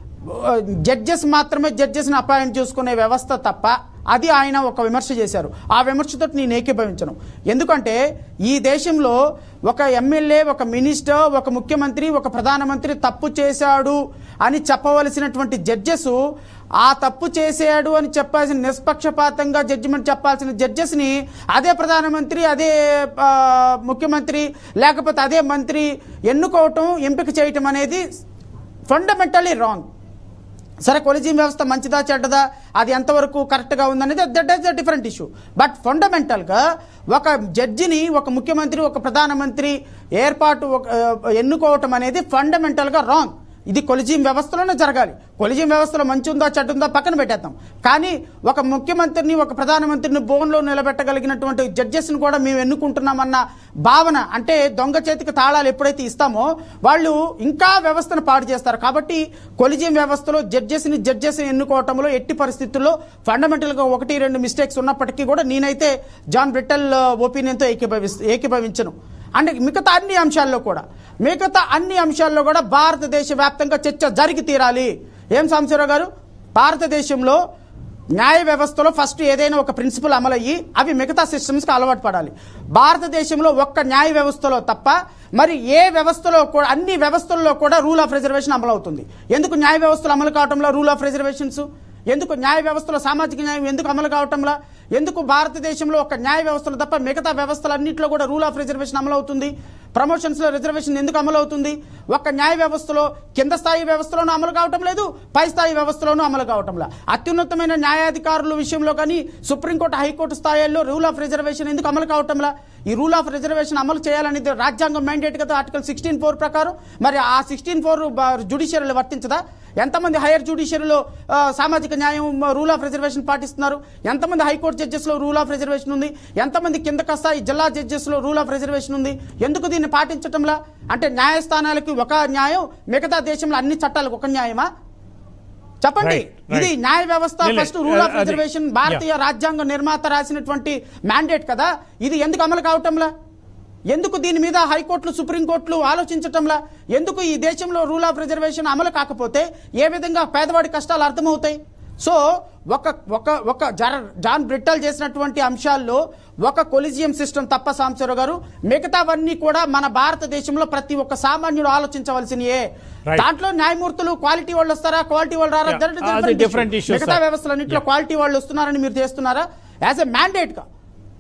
జడ్జెస్ మాత్రమే జడ్జెస్ని అపాయింట్ చేసుకునే వ్యవస్థ తప్ప అది ఆయన ఒక విమర్శ చేశారు ఆ విమర్శతో నేను ఏకీభవించను ఎందుకంటే ఈ దేశంలో ఒక ఎమ్మెల్యే ఒక మినిస్టర్ ఒక ముఖ్యమంత్రి ఒక ప్రధానమంత్రి తప్పు చేశాడు అని చెప్పవలసినటువంటి జడ్జెస్ ఆ తప్పు చేశాడు అని చెప్పాల్సిన నిష్పక్షపాతంగా జడ్జిమెంట్ చెప్పాల్సిన జడ్జెస్ని అదే ప్రధానమంత్రి అదే ఆ, ముఖ్యమంత్రి లేకపోతే అదే మంత్రి ఎన్నుకోవటం ఎంపిక చేయటం అనేది ఫండమెంటలీ రాంగ్ సరే కొలిజియం వ్యవస్థ మంచిదా చెడ్డదా అది ఎంతవరకు కరెక్ట్గా ఉందనేది that is the different issue but ఫండమెంటల్గా ఒక జడ్జిని ఒక ముఖ్యమంత్రి ఒక ప్రధానమంత్రి ఏర్పాటు ఒక, ఆ, ఎన్నుకోవటం అనేది ఫండమెంటల్గా రాంగ్ ఇది కొలిజియం వ్యవస్థలోనే జరగాలి కొలిజియం వ్యవస్థలో మంచి ఉందా చెడ్డ ఉందా పక్కన పెట్టేద్దాం కానీ ఒక ముఖ్యమంత్రిని ఒక ప్రధానమంత్రిని బోన్లో నిలబెట్టగలిగినటువంటి జడ్జెస్ని కూడా మేము ఎన్నుకుంటున్నామన్న భావన అంటే దొంగ చేతికి తాళాలు ఎప్పుడైతే ఇస్తామో వాళ్ళు ఇంకా వ్యవస్థను పాడు చేస్తారు కాబట్టి కొలిజియం వ్యవస్థలో జడ్జెస్ని జడ్జెస్ని ఎన్నుకోవటంలో ఎట్టి పరిస్థితుల్లో ఫండమెంటల్గా ఒకటి రెండు మిస్టేక్స్ ఉన్నప్పటికీ కూడా నేనైతే జాన్ బ్రిట్టల్ ఒపీనియన్తో ఏకీభవి ఏకీభవించను అంటే మిగతా అన్ని అంశాల్లో కూడా మిగతా అన్ని అంశాల్లో కూడా భారతదేశ వ్యాప్తంగా చర్చ జరిగి తీరాలి ఏం సాంబశివరావు గారు భారతదేశంలో న్యాయ వ్యవస్థలో ఫస్ట్ ఏదైనా ఒక ప్రిన్సిపల్ అమలయ్యి అవి మిగతా సిస్టమ్స్కి అలవాటు పడాలి భారతదేశంలో ఒక్క న్యాయ వ్యవస్థలో తప్ప మరి ఏ వ్యవస్థలో కూడా అన్ని వ్యవస్థల్లో కూడా రూల్ ఆఫ్ రిజర్వేషన్ అమలు అవుతుంది ఎందుకు న్యాయ వ్యవస్థలు అమలు కావటంలో రూల్ ఆఫ్ రిజర్వేషన్స్ ఎందుకు న్యాయ వ్యవస్థలో సామాజిక న్యాయం ఎందుకు అమలు కావటంలా ఎందుకు భారతదేశంలో ఒక న్యాయ వ్యవస్థలు తప్ప మిగతా వ్యవస్థలన్నింటిలో కూడా రూల్ ఆఫ్ రిజర్వేషన్ అమలు అవుతుంది ప్రమోషన్స్లో రిజర్వేషన్ ఎందుకు అమలు అవుతుంది ఒక న్యాయ వ్యవస్థలో కింద స్థాయి వ్యవస్థలోనూ అమలు కావటం లేదు పై స్థాయి వ్యవస్థలోనూ అమలు కావటంలా అత్యున్నతమైన న్యాయాధికారుల విషయంలో కానీ సుప్రీంకోర్టు హైకోర్టు స్థాయిల్లో రూల్ ఆఫ్ రిజర్వేషన్ ఎందుకు అమలు కావటంలా ఈ రూల్ ఆఫ్ రిజర్వేషన్ అమలు చేయాలనేది రాజ్యాంగం మ్యాండేట్ కదా ఆర్టికల్ సిక్స్టీన్ ఫోర్ ప్రకారం మరి ఆ సిక్స్టీన్ ఫోర్ జుడిషియరీలో వర్తించదా ఎంతమంది హైయర్ జుడిషియరీలో ఆ, సామాజిక న్యాయం రూల్ ఆఫ్ రిజర్వేషన్ పాటిస్తున్నారు ఎంతమంది హైకోర్టు జడ్జెస్లో రూల్ ఆఫ్ రిజర్వేషన్ ఉంది ఎంతమంది కింద స్థాయి జిల్లా జడ్జెస్లో రూల్ ఆఫ్ రిజర్వేషన్ ఉంది ఎందుకు దీన్ని పాటించటంలా అంటే న్యాయస్థానాలకి ఒక న్యాయం మిగతా దేశంలో అన్ని చట్టాలకు ఒక న్యాయమా చెప్పండి Right, right. ఇది న్యాయ వ్యవస్థ లేదు, ఫస్ట్ రూల్ ఆఫ్ అది- రిజర్వేషన్ భారతీయ రాజ్యాంగ నిర్మాత రాసినటువంటి మ్యాండేట్ కదా ఇది ఎందుకు అమలు కావటంలా ఎందుకు దీని మీద హైకోర్టులు సుప్రీంకోర్టులు ఆలోచించటంలా ఎందుకు ఈ దేశంలో రూల్ ఆఫ్ రిజర్వేషన్ అమలు కాకపోతే ఏ విధంగా పేదవాడి కష్టాలు అర్థమవుతాయి సో ఒక ఒక ఒక జర- జాన్ బ్రిట్టల్ చేసినటువంటి అంశాల్లో ఒక కొలిజియం సిస్టమ్ తప్ప సాంబశివరావు గారు మిగతావన్నీ కూడా మన భారతదేశంలో ప్రతి ఒక్క సామాన్యుడు ఆలోచించవలసినయే Right. దాంట్లో న్యాయమూర్తులు క్వాలిటీ వాళ్ళు వస్తారా క్వాలిటీ వాళ్ళు రారా Yeah, That is అది different different issue. issue, మిగతా sir. వ్యవస్థలన్నింటిలో Yeah. క్వాలిటీ వాళ్ళు వస్తున్నారని మీరు చేస్తున్నారా యాజ్ ఎ మ్యాండేట్ గా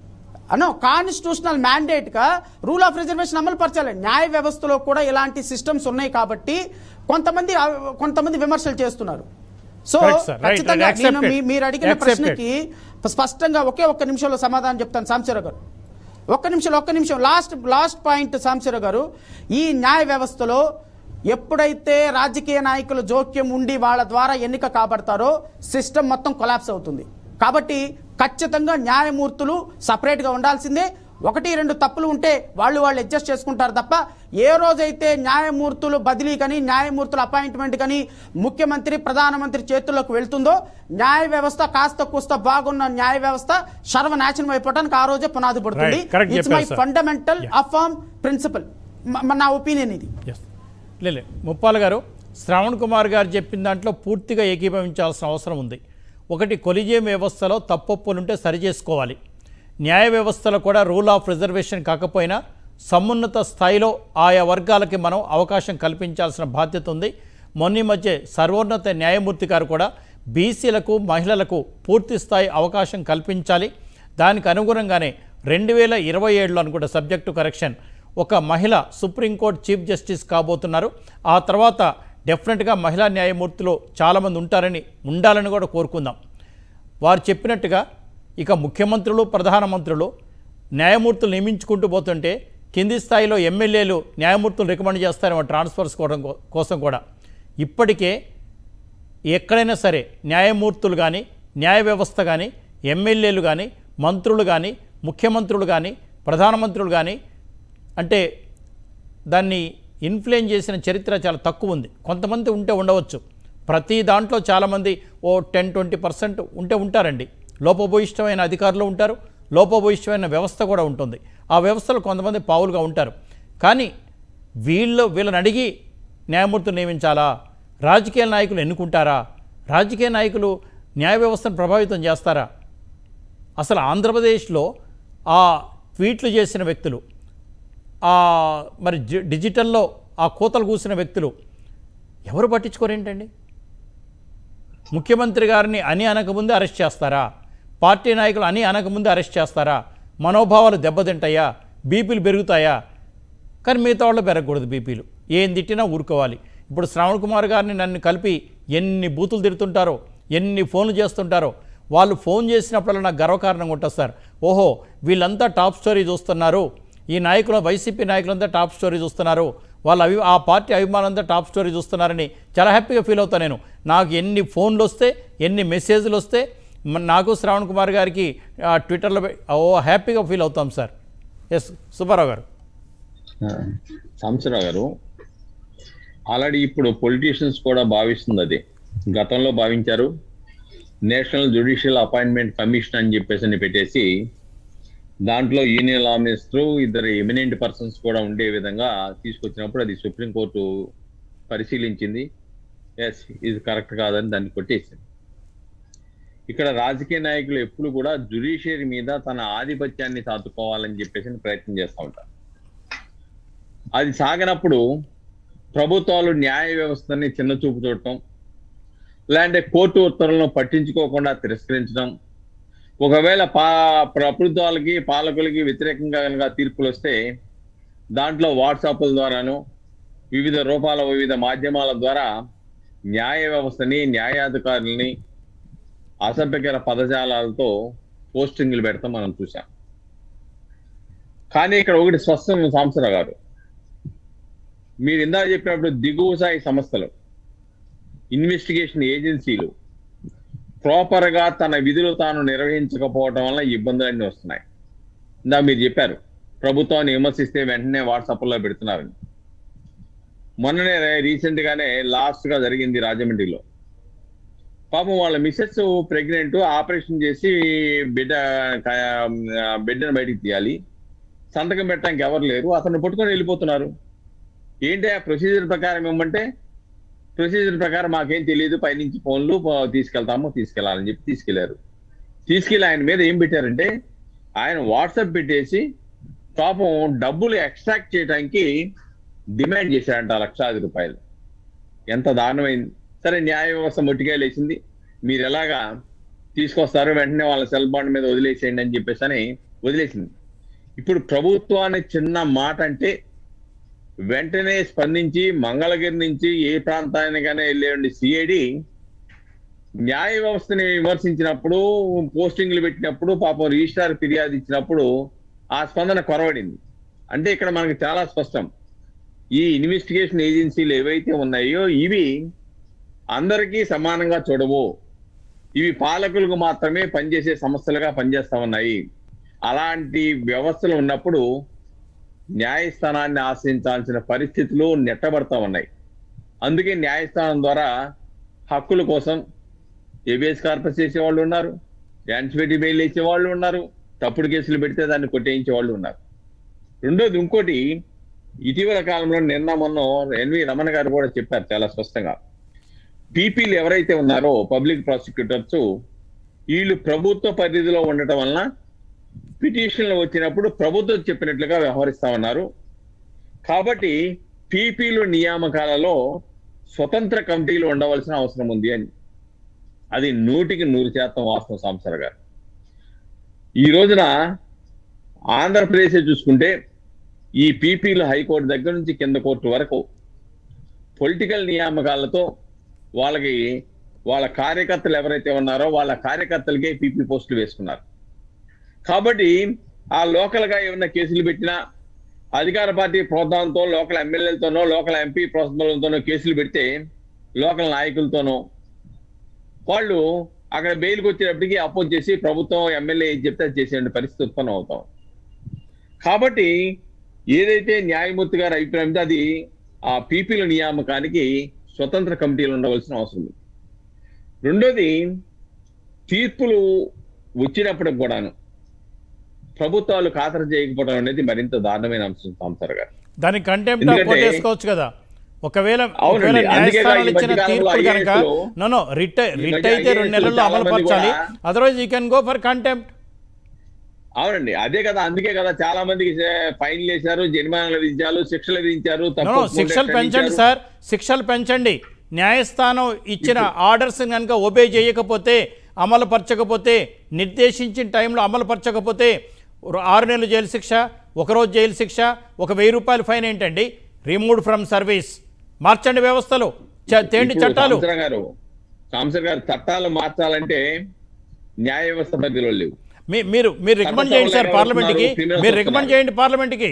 అనో కాన్స్టిట్యూషనల్ మ్యాండేట్ గా రూల్ ఆఫ్ రిజర్వేషన్ అమలు పరచాలి న్యాయ వ్యవస్థలో కూడా ఇలాంటి సిస్టమ్స్ ఉన్నాయి కాబట్టి కొంతమంది ఆ, కొంతమంది విమర్శలు చేస్తున్నారు సో Correct, sir. Right, ఖచ్చితంగా right. Accepted. నేను మీ- మీరు అడిగిన Accepted. ప్రశ్నకి స్పష్టంగా ఒకే ఒక్క నిమిషంలో సమాధానం చెప్తాను సాంశరావు గారు ఒక్క నిమిషం ఒక్క నిమిషం లాస్ట్ లాస్ట్ పాయింట్ సాంశరావు గారు ఈ న్యాయ వ్యవస్థలో ఎప్పుడైతే రాజకీయ నాయకుల జోక్యం ఉండి వాళ్ళ ద్వారా ఎన్నిక కాబడతారో సిస్టమ్ మొత్తం కొలాప్స్ అవుతుంది కాబట్టి ఖచ్చితంగా న్యాయమూర్తులు సపరేట్గా ఉండాల్సిందే ఒకటి రెండు తప్పులు ఉంటే వాళ్ళు వాళ్ళు అడ్జస్ట్ చేసుకుంటారు తప్ప ఏ రోజైతే న్యాయమూర్తులు బదిలీ కానీ న్యాయమూర్తుల అపాయింట్మెంట్ కానీ ముఖ్యమంత్రి ప్రధానమంత్రి చేతుల్లోకి వెళ్తుందో న్యాయ వ్యవస్థ కాస్త కూస్త బాగున్న న్యాయ వ్యవస్థ సర్వనాశనం అయిపోవడానికి ఆ రోజే పునాది పడుతుంది Right. Correct ఇట్స్ మై చెప్పారు, sir. Fundamental Yeah. Affirm principle నా ఒపీనియన్ ఇది ఎస్ లేలే ముప్పాల గారు శ్రవణ్ కుమార్ గారు చెప్పిన దాంట్లో పూర్తిగా ఏకీభవించాల్సిన అవసరం ఉంది ఒకటి కొలిజియం వ్యవస్థలో తప్పొప్పులుంటే సరి చేసుకోవాలి న్యాయ వ్యవస్థలో కూడా రూల్ ఆఫ్ రిజర్వేషన్ కాకపోయినా సమున్నత స్థాయిలో ఆయా వర్గాలకి మనం అవకాశం కల్పించాల్సిన బాధ్యత ఉంది మొన్న ఈ మధ్య సర్వోన్నత న్యాయమూర్తి గారు కూడా బీసీలకు మహిళలకు పూర్తి స్థాయి అవకాశం కల్పించాలి దానికి అనుగుణంగానే రెండు వేల ఇరవై ఏడులో అనుకుంటే సబ్జెక్టు కరెక్షన్ ఒక మహిళ సుప్రీంకోర్టు చీఫ్ జస్టిస్ కాబోతున్నారు ఆ తర్వాత డెఫినెట్గా మహిళా న్యాయమూర్తులు చాలామంది ఉంటారని ఉండాలని కూడా కోరుకుందాం వారు చెప్పినట్టుగా ఇక ముఖ్యమంత్రులు ప్రధానమంత్రులు న్యాయమూర్తులు నియమించుకుంటూ పోతుంటే కింది స్థాయిలో ఎమ్మెల్యేలు న్యాయమూర్తులు రికమెండ్ చేస్తారేమో ట్రాన్స్ఫర్స్ కోవడం కో- కోసం కూడా ఇప్పటికే ఎక్కడైనా సరే న్యాయమూర్తులు కానీ న్యాయ వ్యవస్థ కానీ ఎమ్మెల్యేలు కానీ మంత్రులు కానీ ముఖ్యమంత్రులు కానీ ప్రధానమంత్రులు కానీ అంటే దాన్ని ఇన్ఫ్లుయెన్స్ చేసిన చరిత్ర చాలా తక్కువ ఉంది కొంతమంది ఉంటే ఉండవచ్చు ప్రతి దాంట్లో చాలామంది ఓ టెన్ ట్వంటీ పర్సెంట్ ఉంటే ఉంటారండి లోపభూయిష్టమైన అధికారులు ఉంటారు లోపభూయిష్టమైన వ్యవస్థ కూడా ఉంటుంది ఆ వ్యవస్థలో కొంతమంది పావులుగా ఉంటారు కానీ వీళ్ళు వీళ్ళని అడిగి న్యాయమూర్తులు నియమించాలా రాజకీయ నాయకులు ఎన్నుకుంటారా రాజకీయ నాయకులు న్యాయ వ్యవస్థను ప్రభావితం చేస్తారా అసలు ఆంధ్రప్రదేశ్లో ఆ ట్వీట్లు చేసిన వ్యక్తులు ఆ మరి జి- డిజిటల్లో ఆ కోతలు కూసిన వ్యక్తులు ఎవరు పట్టించుకోరేంటండి ముఖ్యమంత్రి గారిని అని అనకముందే అరెస్ట్ చేస్తారా పార్టీ నాయకులు అని అనకముందే అరెస్ట్ చేస్తారా మనోభావాలు దెబ్బతింటాయా బీపీలు పెరుగుతాయా కానీ మిగతా వాళ్ళు పెరగకూడదు బీపీలు ఏం తిట్టినా ఊరుకోవాలి ఇప్పుడు శ్రావణ్ కుమార్ గారిని నన్ను కలిపి ఎన్ని బూతులు తిడుతుంటారో ఎన్ని ఫోన్లు చేస్తుంటారో వాళ్ళు ఫోన్ చేసినప్పుడల్లా నాకు గర్వకారణంగా ఉంటుంది సార్ ఓహో వీళ్ళంతా టాప్ స్టోరీ చూస్తున్నారు ఈ నాయకులు వైసీపీ నాయకులంతా టాప్ స్టోరీ చూస్తున్నారు వాళ్ళ అభి ఆ పార్టీ అభిమానులంతా టాప్ స్టోరీ చూస్తున్నారని చాలా హ్యాపీగా ఫీల్ అవుతాను నేను నాకు ఎన్ని ఫోన్లు వస్తే ఎన్ని మెసేజ్లు వస్తే మ- నాకు శ్రావణ్ కుమార్ గారికి ఆ, ట్విట్టర్లో పె- ఓ హ్యాపీగా ఫీల్ అవుతాం సార్ ఎస్ సుబ్బారావు గారు సాంబశివరావు గారు ఆల్రెడీ ఇప్పుడు పొలిటీషియన్స్ కూడా భావిస్తుంది అది గతంలో భావించారు నేషనల్ జ్యుడిషియల్ అపాయింట్మెంట్ కమిషన్ అని చెప్పేసి అని పెట్టేసి దాంట్లో యూనియన్ లా మినిస్టర్ ఇద్దరు ఎమినెంట్ పర్సన్స్ కూడా ఉండే విధంగా తీసుకొచ్చినప్పుడు అది సుప్రీంకోర్టు పరిశీలించింది ఎస్ ఇది కరెక్ట్ కాదని దాన్ని కొట్టేసింది ఇక్కడ రాజకీయ నాయకులు ఎప్పుడు కూడా జ్యుడిషియరీ మీద తన ఆధిపత్యాన్ని సాతుకోవాలని చెప్పేసి ప్రయత్నం చేస్తూ ఉంటారు అది సాగనప్పుడు ప్రభుత్వాలు న్యాయ వ్యవస్థని చిన్న చూపు చూడటం లేదంటే కోర్టు ఉత్తర్వులను పట్టించుకోకుండా తిరస్కరించడం ఒకవేళ పా ప్రభుత్వాలకి పాలకులకి వ్యతిరేకంగా కనుక తీర్పులు వస్తే దాంట్లో వాట్సాప్ల ద్వారాను వివిధ రూపాల వివిధ మాధ్యమాల ద్వారా న్యాయ వ్యవస్థని న్యాయాధికారుల్ని అసభ్యకర పదజాలాలతో పోస్టింగ్లు పెడతాం మనం చూసాం కానీ ఇక్కడ ఒకటి స్పష్టం సాంసరావు గారు మీరు ఇందాక చెప్పినప్పుడు దిగువ స్థాయి సంస్థలు ఇన్వెస్టిగేషన్ ఏజెన్సీలు ప్రాపర్ గా తన విధులు తాను నిర్వహించకపోవడం వల్ల ఈ ఇబ్బందులన్నీ వస్తున్నాయి ఇందా మీరు చెప్పారు ప్రభుత్వాన్ని విమర్శిస్తే వెంటనే వాట్సాప్ లో పెడుతున్నారని మొన్ననే రీసెంట్ గానే లాస్ట్ గా జరిగింది రాజమండ్రిలో పాపం వాళ్ళ మిస్సెస్ ప్రెగ్నెంట్ ఆపరేషన్ చేసి బిడ్డ క- బిడ్డను బయటికి తీయాలి సంతకం పెట్టడానికి ఎవరు లేరు అతను పట్టుకొని వెళ్ళిపోతున్నారు ఏంటి ఆ ప్రొసీజర్ ప్రకారం ఏమంటే ప్రొసీజర్ ప్రకారం మాకేం తెలియదు పైనుంచి ఫోన్లు పో- తీసుకెళ్తాము తీసుకెళ్లాలని చెప్పి తీసుకెళ్లారు తీసుకెళ్లి ఆయన మీద ఏం పెట్టారంటే ఆయన వాట్సాప్ పెట్టేసి పాపం డబ్బులు ఎక్స్ట్రాక్ట్ చేయడానికి డిమాండ్ చేశారంట లక్షాది రూపాయలు ఎంత దారుణమైంది సరే న్యాయ వ్యవస్థ మొట్టిగా లేచింది మీరు ఎలాగా తీసుకొస్తారు వెంటనే వాళ్ళ సెల్ బాండ్ మీద వదిలేసేయండి అని చెప్పేసి అని వదిలేసింది ఇప్పుడు ప్రభుత్వాన్ని చిన్న మాట అంటే వెంటనే స్పందించి మంగళగిరి నుంచి ఏ ప్రాంతానికైనా వెళ్ళేయండి సిఐడి న్యాయ వ్యవస్థని విమర్శించినప్పుడు పోస్టింగ్లు పెట్టినప్పుడు పాపం రిజిస్ట్రార్ ఫిర్యాదు ఇచ్చినప్పుడు ఆ స్పందన కొరవడింది అంటే ఇక్కడ మనకి చాలా స్పష్టం ఈ ఇన్వెస్టిగేషన్ ఏజెన్సీలు ఏవైతే ఉన్నాయో ఇవి అందరికీ సమానంగా చూడవు ఇవి పాలకులకు మాత్రమే పనిచేసే సంస్థలుగా పనిచేస్తా ఉన్నాయి అలాంటి వ్యవస్థలు ఉన్నప్పుడు న్యాయస్థానాన్ని ఆశ్రయించాల్సిన పరిస్థితులు నెట్టబడతా ఉన్నాయి అందుకే న్యాయస్థానం ద్వారా హక్కుల కోసం ఏబిఎస్ కార్పస్ చేసే వాళ్ళు ఉన్నారు యాంటిసిపేటరీ బెయిల్ ఇచ్చే వాళ్ళు ఉన్నారు తప్పుడు కేసులు పెడితే దాన్ని కొట్టేయించే వాళ్ళు ఉన్నారు రెండోది ఇంకోటి ఇటీవల కాలంలో నిన్న మొన్న ఎన్వి రమణ గారు కూడా చెప్పారు చాలా స్పష్టంగా పీపీలు ఎవరైతే ఉన్నారో పబ్లిక్ ప్రాసిక్యూటర్స్ వీళ్ళు ప్రభుత్వ పరిధిలో ఉండటం వలన పిటిషన్లు వచ్చినప్పుడు ప్రభుత్వం చెప్పినట్లుగా వ్యవహరిస్తా ఉన్నారు కాబట్టి పీపీలు నియామకాలలో స్వతంత్ర కమిటీలు ఉండవలసిన అవసరం ఉంది అని అది నూటికి నూరు శాతం వాస్తవం సాంసర్ గారు ఈ రోజున ఆంధ్రప్రదేశ్ చూసుకుంటే ఈ పీపీలు హైకోర్టు దగ్గర నుంచి కింద కోర్టు వరకు పొలిటికల్ నియామకాలతో వాళ్ళకి వాళ్ళ కార్యకర్తలు ఎవరైతే ఉన్నారో వాళ్ళ కార్యకర్తలకే పీపీ పోస్టులు వేసుకున్నారు కాబట్టి ఆ లోకల్ గా ఏమైనా కేసులు పెట్టినా అధికార పార్టీ ప్రోత్సాహంతో లోకల్ ఎమ్మెల్యేలతోనో లోకల్ ఎంపీ ప్రోత్సాహంతోనో కేసులు పెడితే లోకల్ నాయకులతోనో వాళ్ళు అక్కడ బెయిల్కి వచ్చేటప్పటికి అపోజ్ చేసి ప్రభుత్వం ఎమ్మెల్యే ఏం చెప్తే అది చేసే పరిస్థితి ఉత్పన్నం అవుతాం కాబట్టి ఏదైతే న్యాయమూర్తి గారి అభిప్రాయం ఉందో అది ఆ పీపీల నియామకానికి స్వతంత్ర కమిటీలు ఉండవలసిన అవసరం ఉంది రెండోది తీర్పులు వచ్చినప్పటికి కూడాను ప్రభుత్వాలు ఖాతరు చేయకపోవడం అనేది మరింత దారుణమైన అంశం సాంసర్ గారు దానికి కంటెంప్ట్ ఎందుకంటే- కోర్టు వేసుకోవచ్చు కదా ఒకవేళ అవునండి. ఒకవేళ అందుకే న్యాయస్థానాలు ఈ ఇచ్చిన మధ్యకాలంలో తీర్పు కనుక IAS లో నో నో రిట్ ఈ రిట్ మధ్య అయితే రెండు IAS లో నెలల్లో చాలా అమలు మంది పరచాలి కూడా- otherwise you can go for contempt అవునండి అదే కదా అందుకే కదా చాలా మందికి సే- ఫైన్లు వేశారు జరిమానాలు విధించారు శిక్షలు విధించారు నో తప్పు నో ఒప్పుకుంటే శిక్షలు పెంచండి ఖండించారు. సార్ శిక్షలు పెంచండి న్యాయస్థానం ఇచ్చిన ఆర్డర్స్ కనుక ఒబే చేయకపోతే అమలు పరచకపోతే నిర్దేశించిన టైంలో అమలు పరచకపోతే రు- ఆరు నెలలు జైలు శిక్ష ఒకరోజు జైలు శిక్ష ఒక వెయ్యి రూపాయల ఫైన్ ఏంటండి రిమూవ్డ్ ఫ్రమ్ సర్వీస్ మార్చండి వ్యవస్థలు చ- తేండి ఇప్పుడు చట్టాలు సాంసర్ గారు సాంసర్ గారు చట్టాలు మార్చాలంటే న్యాయ వ్యవస్థ పరిధిలో లేవు మీ- మీరు మీరు రికమెండ్ చట్టసభలో చేయండి సార్ ఎవరు పార్లమెంట్కి వస్తున్నారు? criminals మీరు రికమెండ్ వస్తున్నారు. చేయండి పార్లమెంట్కి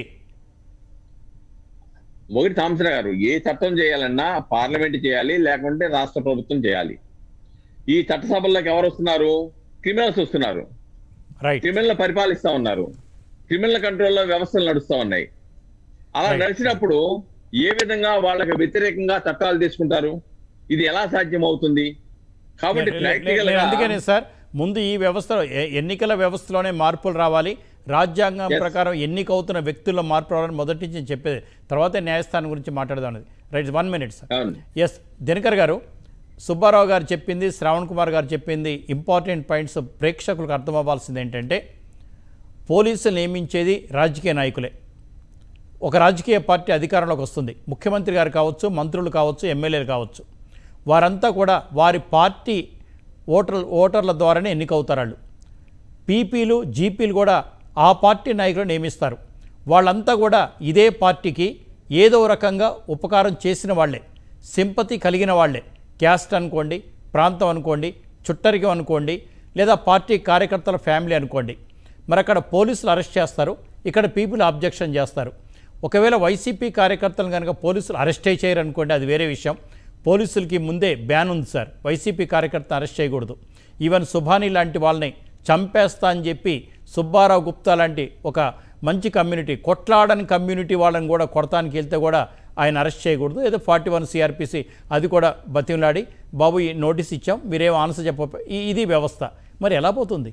ఒకటి సాంసర్ గారు ఏ చట్టం చేయాలన్నా పార్లమెంట్ చేయాలి లేకుంటే రాష్ట్ర ప్రభుత్వం చేయాలి ఈ చట్టసభల్లోకి ఎవరు వస్తున్నారు క్రిమినల్స్ వస్తున్నారు రైట్ క్రిమినల్ పరిపాలిస్తా ఉన్నారు క్రిమినల్ కంట్రోల్లో వ్యవస్థలు నడుస్తా ఉన్నాయి అలా Right. నడిచినప్పుడు ఏ విధంగా వాళ్ళకి వ్యతిరేకంగా చట్టాలు తీసుకుంటారు ఇది ఎలా సాధ్యం అవుతుంది కాబట్టి లే- లే- ప్రాక్టికల్ లే- గా అందుకనే సార్ ముందు ఈ వ్యవస్థలో ఎ- ఎన్నికల వ్యవస్థలోనే మార్పులు రావాలి రాజ్యాంగం Yes. ప్రకారం ఎన్నిక అవుతున్న వ్యక్తుల్లో మార్పు రావాలని మొదటి నుంచి నేను చెప్పేది తర్వాత న్యాయస్థానం గురించి మాట్లాడదాం అనేది రైట్ వన్ మినిట్ సార్ అవును ఎస్ దినకర్ గారు సుబ్బారావు గారు చెప్పింది శ్రావణ్ కుమార్ గారు చెప్పింది ఇంపార్టెంట్ పాయింట్స్ ప్రేక్షకులకు అర్థం అవ్వాల్సింది ఏంటంటే పోలీసులు నియమించేది రాజకీయ నాయకులే ఒక రాజకీయ పార్టీ అధికారంలోకి వస్తుంది ముఖ్యమంత్రి గారు కావచ్చు మంత్రులు కావచ్చు ఎమ్మెల్యేలు కావచ్చు వారంతా కూడా వారి పార్టీ ఓటర్ ఓటర్ల ద్వారానే ఎన్నికవుతారు వాళ్ళు పీపీలు జీపీలు కూడా ఆ పార్టీ నాయకులు నియమిస్తారు వాళ్ళంతా కూడా ఇదే పార్టీకి ఏదో రకంగా ఉపకారం చేసిన వాళ్ళే సింపతి కలిగిన వాళ్ళే క్యాస్ట్ అనుకోండి ప్రాంతం అనుకోండి చుట్టరికం అనుకోండి లేదా పార్టీ కార్యకర్తల ఫ్యామిలీ అనుకోండి మరి అక్కడ పోలీసులు అరెస్ట్ చేస్తారు ఇక్కడ పీపుల్ అబ్జెక్షన్ చేస్తారు ఒకవేళ వైసీపీ కార్యకర్తలను కనుక పోలీసులు అరెస్టే చేయరు అనుకోండి అది వేరే విషయం పోలీసులకి ముందే బ్యాన్ ఉంది సార్ వైసీపీ కార్యకర్త అరెస్ట్ చేయకూడదు ఈవెన్ సుభాని లాంటి వాళ్ళని చంపేస్తా అని చెప్పి సుబ్బారావు గుప్తా లాంటి ఒక మంచి కమ్యూనిటీ కొట్లాడని కమ్యూనిటీ వాళ్ళని కూడా కొడతానికి వెళ్తే కూడా ఆయన అరెస్ట్ చేయకూడదు ఏదో ఫార్టీ వన్ సిఆర్పిసి అది కూడా బతిమలాడి బాబు ఈ నోటీస్ ఇచ్చాం మీరేం ఆన్సర్ చెప్ప ఈ- ఇది వ్యవస్థ మరి ఎలా పోతుంది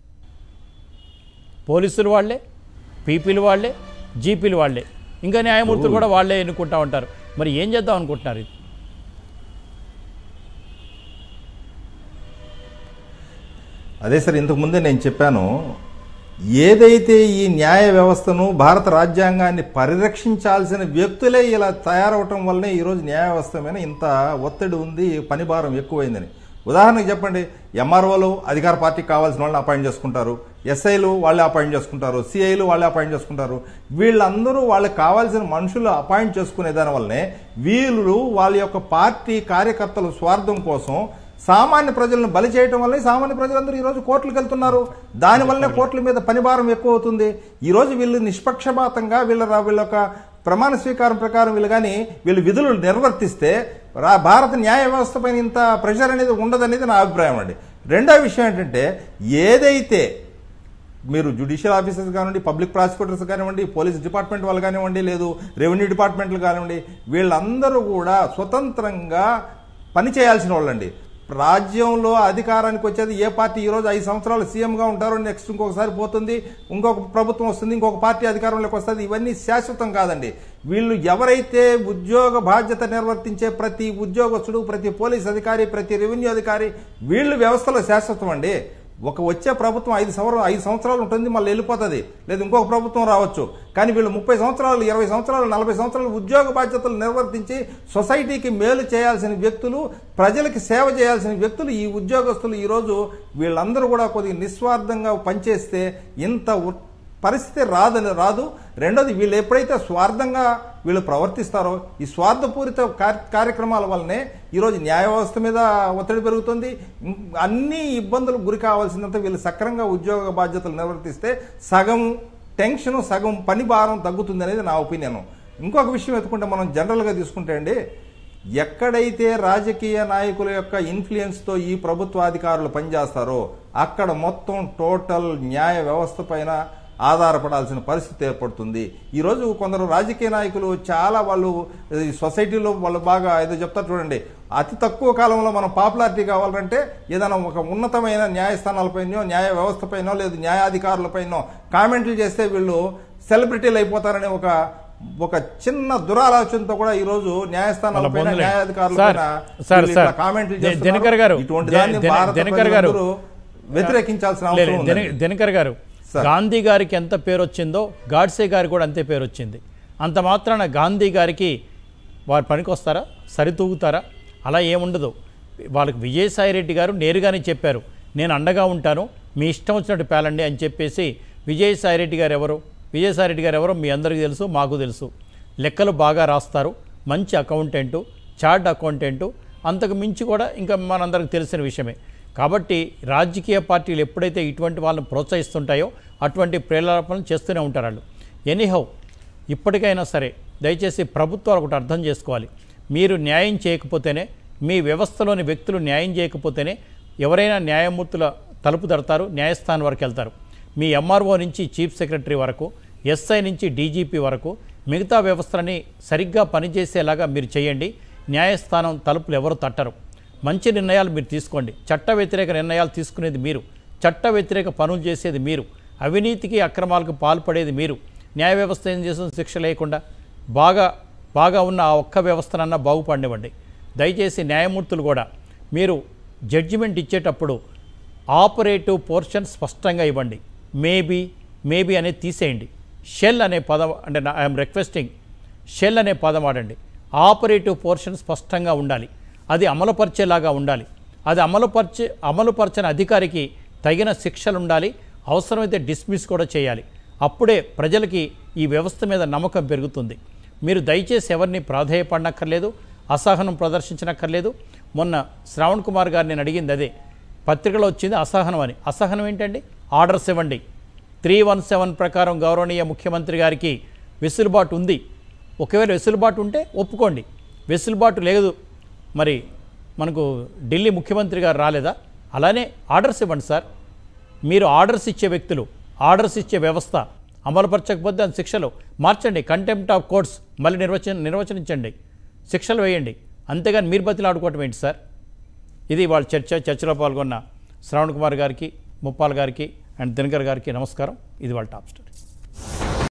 పోలీసులు వాళ్ళే పీపీలు వాళ్ళే జీపీలు వాళ్ళే ఇంకా న్యాయమూర్తులు కూడా వాళ్ళే ఎన్నుకుంటా ఉంటారు మరి ఏం చేద్దాం అనుకుంటున్నారు ఇది అదే సార్ ఇంతకు ముందే నేను చెప్పాను ఏదైతే ఈ న్యాయ వ్యవస్థను భారత రాజ్యాంగాన్ని పరిరక్షించాల్సిన వ్యక్తులే ఇలా తయారవటం వల్లనే ఈరోజు న్యాయ వ్యవస్థ మీద ఇంత ఒత్తిడి ఉంది పని భారం ఎక్కువైందని ఉదాహరణకు చెప్పండి ఎంఆర్ఓలు అధికార పార్టీకి కావాల్సిన వాళ్ళని అపాయింట్ చేసుకుంటారు ఎస్ఐలు వాళ్ళే అపాయింట్ చేసుకుంటారు సిఐలు వాళ్ళే అపాయింట్ చేసుకుంటారు వీళ్ళందరూ వాళ్ళకి కావాల్సిన మనుషులు అపాయింట్ చేసుకునే దాని వల్లనే వీళ్ళు వాళ్ళ యొక్క పార్టీ కార్యకర్తల స్వార్థం కోసం సామాన్య ప్రజలను బలి చేయటం వల్ల సామాన్య ప్రజలందరూ ఈ రోజు కోర్టులకు వెళ్తున్నారు దాని వల్లనే కోర్టుల మీద పనిభారం ఎక్కువ అవుతుంది ఈ రోజు వీళ్ళు నిష్పక్షపాతంగా వీళ్ళ రా- వీళ్ళ యొక్క ప్రమాణ స్వీకారం ప్రకారం వీళ్ళు కానీ వీళ్ళు విధులు నిర్వర్తిస్తే రా భారత న్యాయ వ్యవస్థ పైన ఇంత ప్రెషర్ అనేది ఉండదనేది నా అభిప్రాయం అండి రెండో విషయం ఏంటంటే ఏదైతే మీరు జుడిషియల్ ఆఫీసర్స్ కానివ్వండి పబ్లిక్ ప్రాసిక్యూటర్స్ కానివ్వండి పోలీస్ డిపార్ట్మెంట్ వాళ్ళు కానివ్వండి లేదు రెవెన్యూ డిపార్ట్మెంట్లు కానివ్వండి వీళ్ళందరూ కూడా స్వతంత్రంగా పని చేయాల్సిన వాళ్ళండి రాజ్యంలో అధికారానికి వచ్చేది ఏ పార్టీ ఈ రోజు ఐదు సంవత్సరాలు సీఎంగా ఉంటారు నెక్స్ట్ ఇంకొకసారి పోతుంది ఇంకొక ప్రభుత్వం వస్తుంది ఇంకొక పార్టీ అధికారంలోకి వస్తుంది ఇవన్నీ శాశ్వతం కాదండి వీళ్ళు ఎవరైతే ఉద్యోగ బాధ్యత నిర్వర్తించే ప్రతి ఉద్యోగస్తుడు ప్రతి పోలీస్ అధికారి ప్రతి రెవెన్యూ అధికారి వీళ్ళు వ్యవస్థలో శాశ్వతం అండి ఒక వచ్చే ప్రభుత్వం ఐదు సంవత్సరాలు ఐదు సంవత్సరాలు ఉంటుంది మళ్ళీ వెళ్ళిపోతుంది లేదు ఇంకొక ప్రభుత్వం రావచ్చు కానీ వీళ్ళు ముప్పై సంవత్సరాలు ఇరవై సంవత్సరాలు నలభై సంవత్సరాలు ఉద్యోగ బాధ్యతలు నిర్వర్తించి సొసైటీకి మేలు చేయాల్సిన వ్యక్తులు ప్రజలకి సేవ చేయాల్సిన వ్యక్తులు ఈ ఉద్యోగస్తులు ఈరోజు వీళ్ళందరూ కూడా కొద్దిగా నిస్వార్థంగా పనిచేస్తే ఇంత ఉ- పరిస్థితి రాదని రాదు రెండోది వీళ్ళు ఎప్పుడైతే స్వార్థంగా వీళ్ళు ప్రవర్తిస్తారో ఈ స్వార్థపూరిత కార్- కార్యక్రమాల వల్లనే ఈరోజు న్యాయ వ్యవస్థ మీద ఒత్తిడి పెరుగుతుంది ఇం- అన్ని ఇబ్బందులకు గురి కావాల్సినంత వీళ్ళు సక్రంగా ఉద్యోగ బాధ్యతలు నిర్వర్తిస్తే సగం టెన్షన్ సగం పని భారం తగ్గుతుంది అనేది నా ఒపీనియన్ ఇంకొక విషయం ఎత్తుకుంటే మనం జనరల్గా తీసుకుంటే అండి ఎక్కడైతే రాజకీయ నాయకుల యొక్క ఇన్ఫ్లుయెన్స్తో ఈ ప్రభుత్వాధికారులు పనిచేస్తారో అక్కడ మొత్తం టోటల్ న్యాయ వ్యవస్థ పైన ఆధారపడాల్సిన పరిస్థితి ఏర్పడుతుంది ఈరోజు కొందరు రాజకీయ నాయకులు చాలా వాళ్ళు ఈ సొసైటీలో వాళ్ళు బాగా ఏదో చెప్తారు చూడండి అతి తక్కువ కాలంలో మనం పాపులారిటీ కావాలంటే ఏదైనా ఒక ఉన్నతమైన న్యాయస్థానాలపైనో న్యాయ వ్యవస్థపైనో లేదు న్యాయాధికారులపైనో కామెంట్లు చేస్తే వీళ్ళు సెలబ్రిటీలు అయిపోతారనే ఒక ఒక చిన్న దురాలోచనతో కూడా ఈ రోజు న్యాయస్థానాలపైన పొందలేదు. న్యాయాధికారులపైన సార్, సార్, వీళ్ళు ఇట్లా సార్. కామెంట్లు ది- చేస్తున్నారు. దినకర్ గారు, ఇటువంటి ది- దాన్ని దిన- భారత దినకర్ గారు. ప్రజలందరూ వ్యతిరేకించాల్సిన లేదు, అవసరం దిన- ఉంది దినకర్ గారు సార్. గాంధీ గారికి ఎంత పేరు వచ్చిందో గాడ్సే గారికి కూడా అంతే పేరు వచ్చింది అంత మాత్రాన గాంధీ గారికి వారు పనికొస్తారా సరితూగుతారా అలా ఏముండదు వాళ్ళకి విజయసాయి రెడ్డి గారు నేరుగానే చెప్పారు నేను అండగా ఉంటాను మీ ఇష్టం వచ్చినట్టు పేలండి అని చెప్పేసి విజయసాయి రెడ్డి గారు ఎవరు విజయసాయి రెడ్డి గారు ఎవరో మీ అందరికీ తెలుసు మాకు తెలుసు లెక్కలు బాగా రాస్తారు మంచి అకౌంటెంటు చార్ట్ అకౌంటెంటు అంతకు మించి కూడా ఇంకా మనందరికి తెలిసిన విషయమే కాబట్టి రాజకీయ పార్టీలు ఎప్పుడైతే ఇటువంటి వాళ్ళని ప్రోత్సహిస్తుంటాయో అటువంటి ప్రేరేపణలు చేస్తూనే ఉంటారు వాళ్ళు ఎనీహౌ ఇప్పటికైనా సరే దయచేసి ప్రభుత్వాలు ఒకటి అర్థం చేసుకోవాలి మీరు న్యాయం చేయకపోతేనే మీ వ్యవస్థలోని వ్యక్తులు న్యాయం చేయకపోతేనే ఎవరైనా న్యాయమూర్తుల తలుపు తడతారు న్యాయస్థానం వరకు వెళ్తారు మీ ఎంఆర్ఓ నుంచి చీఫ్ సెక్రటరీ వరకు ఎస్ఐ నుంచి డీజీపీ వరకు మిగతా వ్యవస్థలని సరిగ్గా పనిచేసేలాగా మీరు చేయండి న్యాయస్థానం తలుపులు ఎవరు తట్టరు మంచి నిర్ణయాలు మీరు తీసుకోండి చట్ట వ్యతిరేక నిర్ణయాలు తీసుకునేది మీరు చట్ట వ్యతిరేక పనులు చేసేది మీరు అవినీతికి అక్రమాలకు పాల్పడేది మీరు న్యాయ వ్యవస్థ ఏం చేస్తుంది శిక్ష లేకుండా బాగా బాగా ఉన్న ఆ ఒక్క వ్యవస్థనన్నా బాగుపడినివ్వండి దయచేసి న్యాయమూర్తులు కూడా మీరు జడ్జిమెంట్ ఇచ్చేటప్పుడు ఆపరేటివ్ పోర్షన్ స్పష్టంగా ఇవ్వండి మేబీ మేబీ అనేది తీసేయండి షెల్ అనే పదం అంటే ఐఎమ్ రిక్వెస్టింగ్ షెల్ అనే పదం వాడండి ఆపరేటివ్ పోర్షన్ స్పష్టంగా ఉండాలి అది అమలుపరిచేలాగా ఉండాలి అది అమలుపరిచే అమలుపరచని అధికారికి తగిన శిక్షలు ఉండాలి అవసరమైతే డిస్మిస్ కూడా చేయాలి అప్పుడే ప్రజలకి ఈ వ్యవస్థ మీద నమ్మకం పెరుగుతుంది మీరు దయచేసి ఎవరిని ప్రాధేయపడనక్కర్లేదు అసహనం ప్రదర్శించనక్కర్లేదు మొన్న శ్రావణ్ కుమార్ గారు నేను అడిగింది అదే పత్రికలో వచ్చింది అసహనం అని అసహనం ఏంటండి ఆర్డర్స్ ఇవ్వండి త్రీ వన్ సెవెన్ ప్రకారం గౌరవనీయ ముఖ్యమంత్రి గారికి వెసులుబాటు ఉంది ఒకవేళ వెసులుబాటు ఉంటే ఒప్పుకోండి వెసులుబాటు లేదు మరి మనకు ఢిల్లీ ముఖ్యమంత్రి గారు రాలేదా అలానే ఆర్డర్స్ ఇవ్వండి సార్ మీరు ఆర్డర్స్ ఇచ్చే వ్యక్తులు ఆర్డర్స్ ఇచ్చే వ్యవస్థ అమలుపరచకపోతే దాని శిక్షలు మార్చండి కంటెంప్ట్ ఆఫ్ కోర్ట్స్ మళ్ళీ నిర్వచన నిర్వచనించండి శిక్షలు వేయండి అంతేగాని మీరు బతిలాడుకోవటం ఏంటి సార్ ఇది వాళ్ళ చర్చ చర్చలో పాల్గొన్న శ్రవణ్ కుమార్ గారికి ముప్పాల్ గారికి అండ్ దినకర్ గారికి నమస్కారం ఇది వాళ్ళ టాప్ స్టోరీ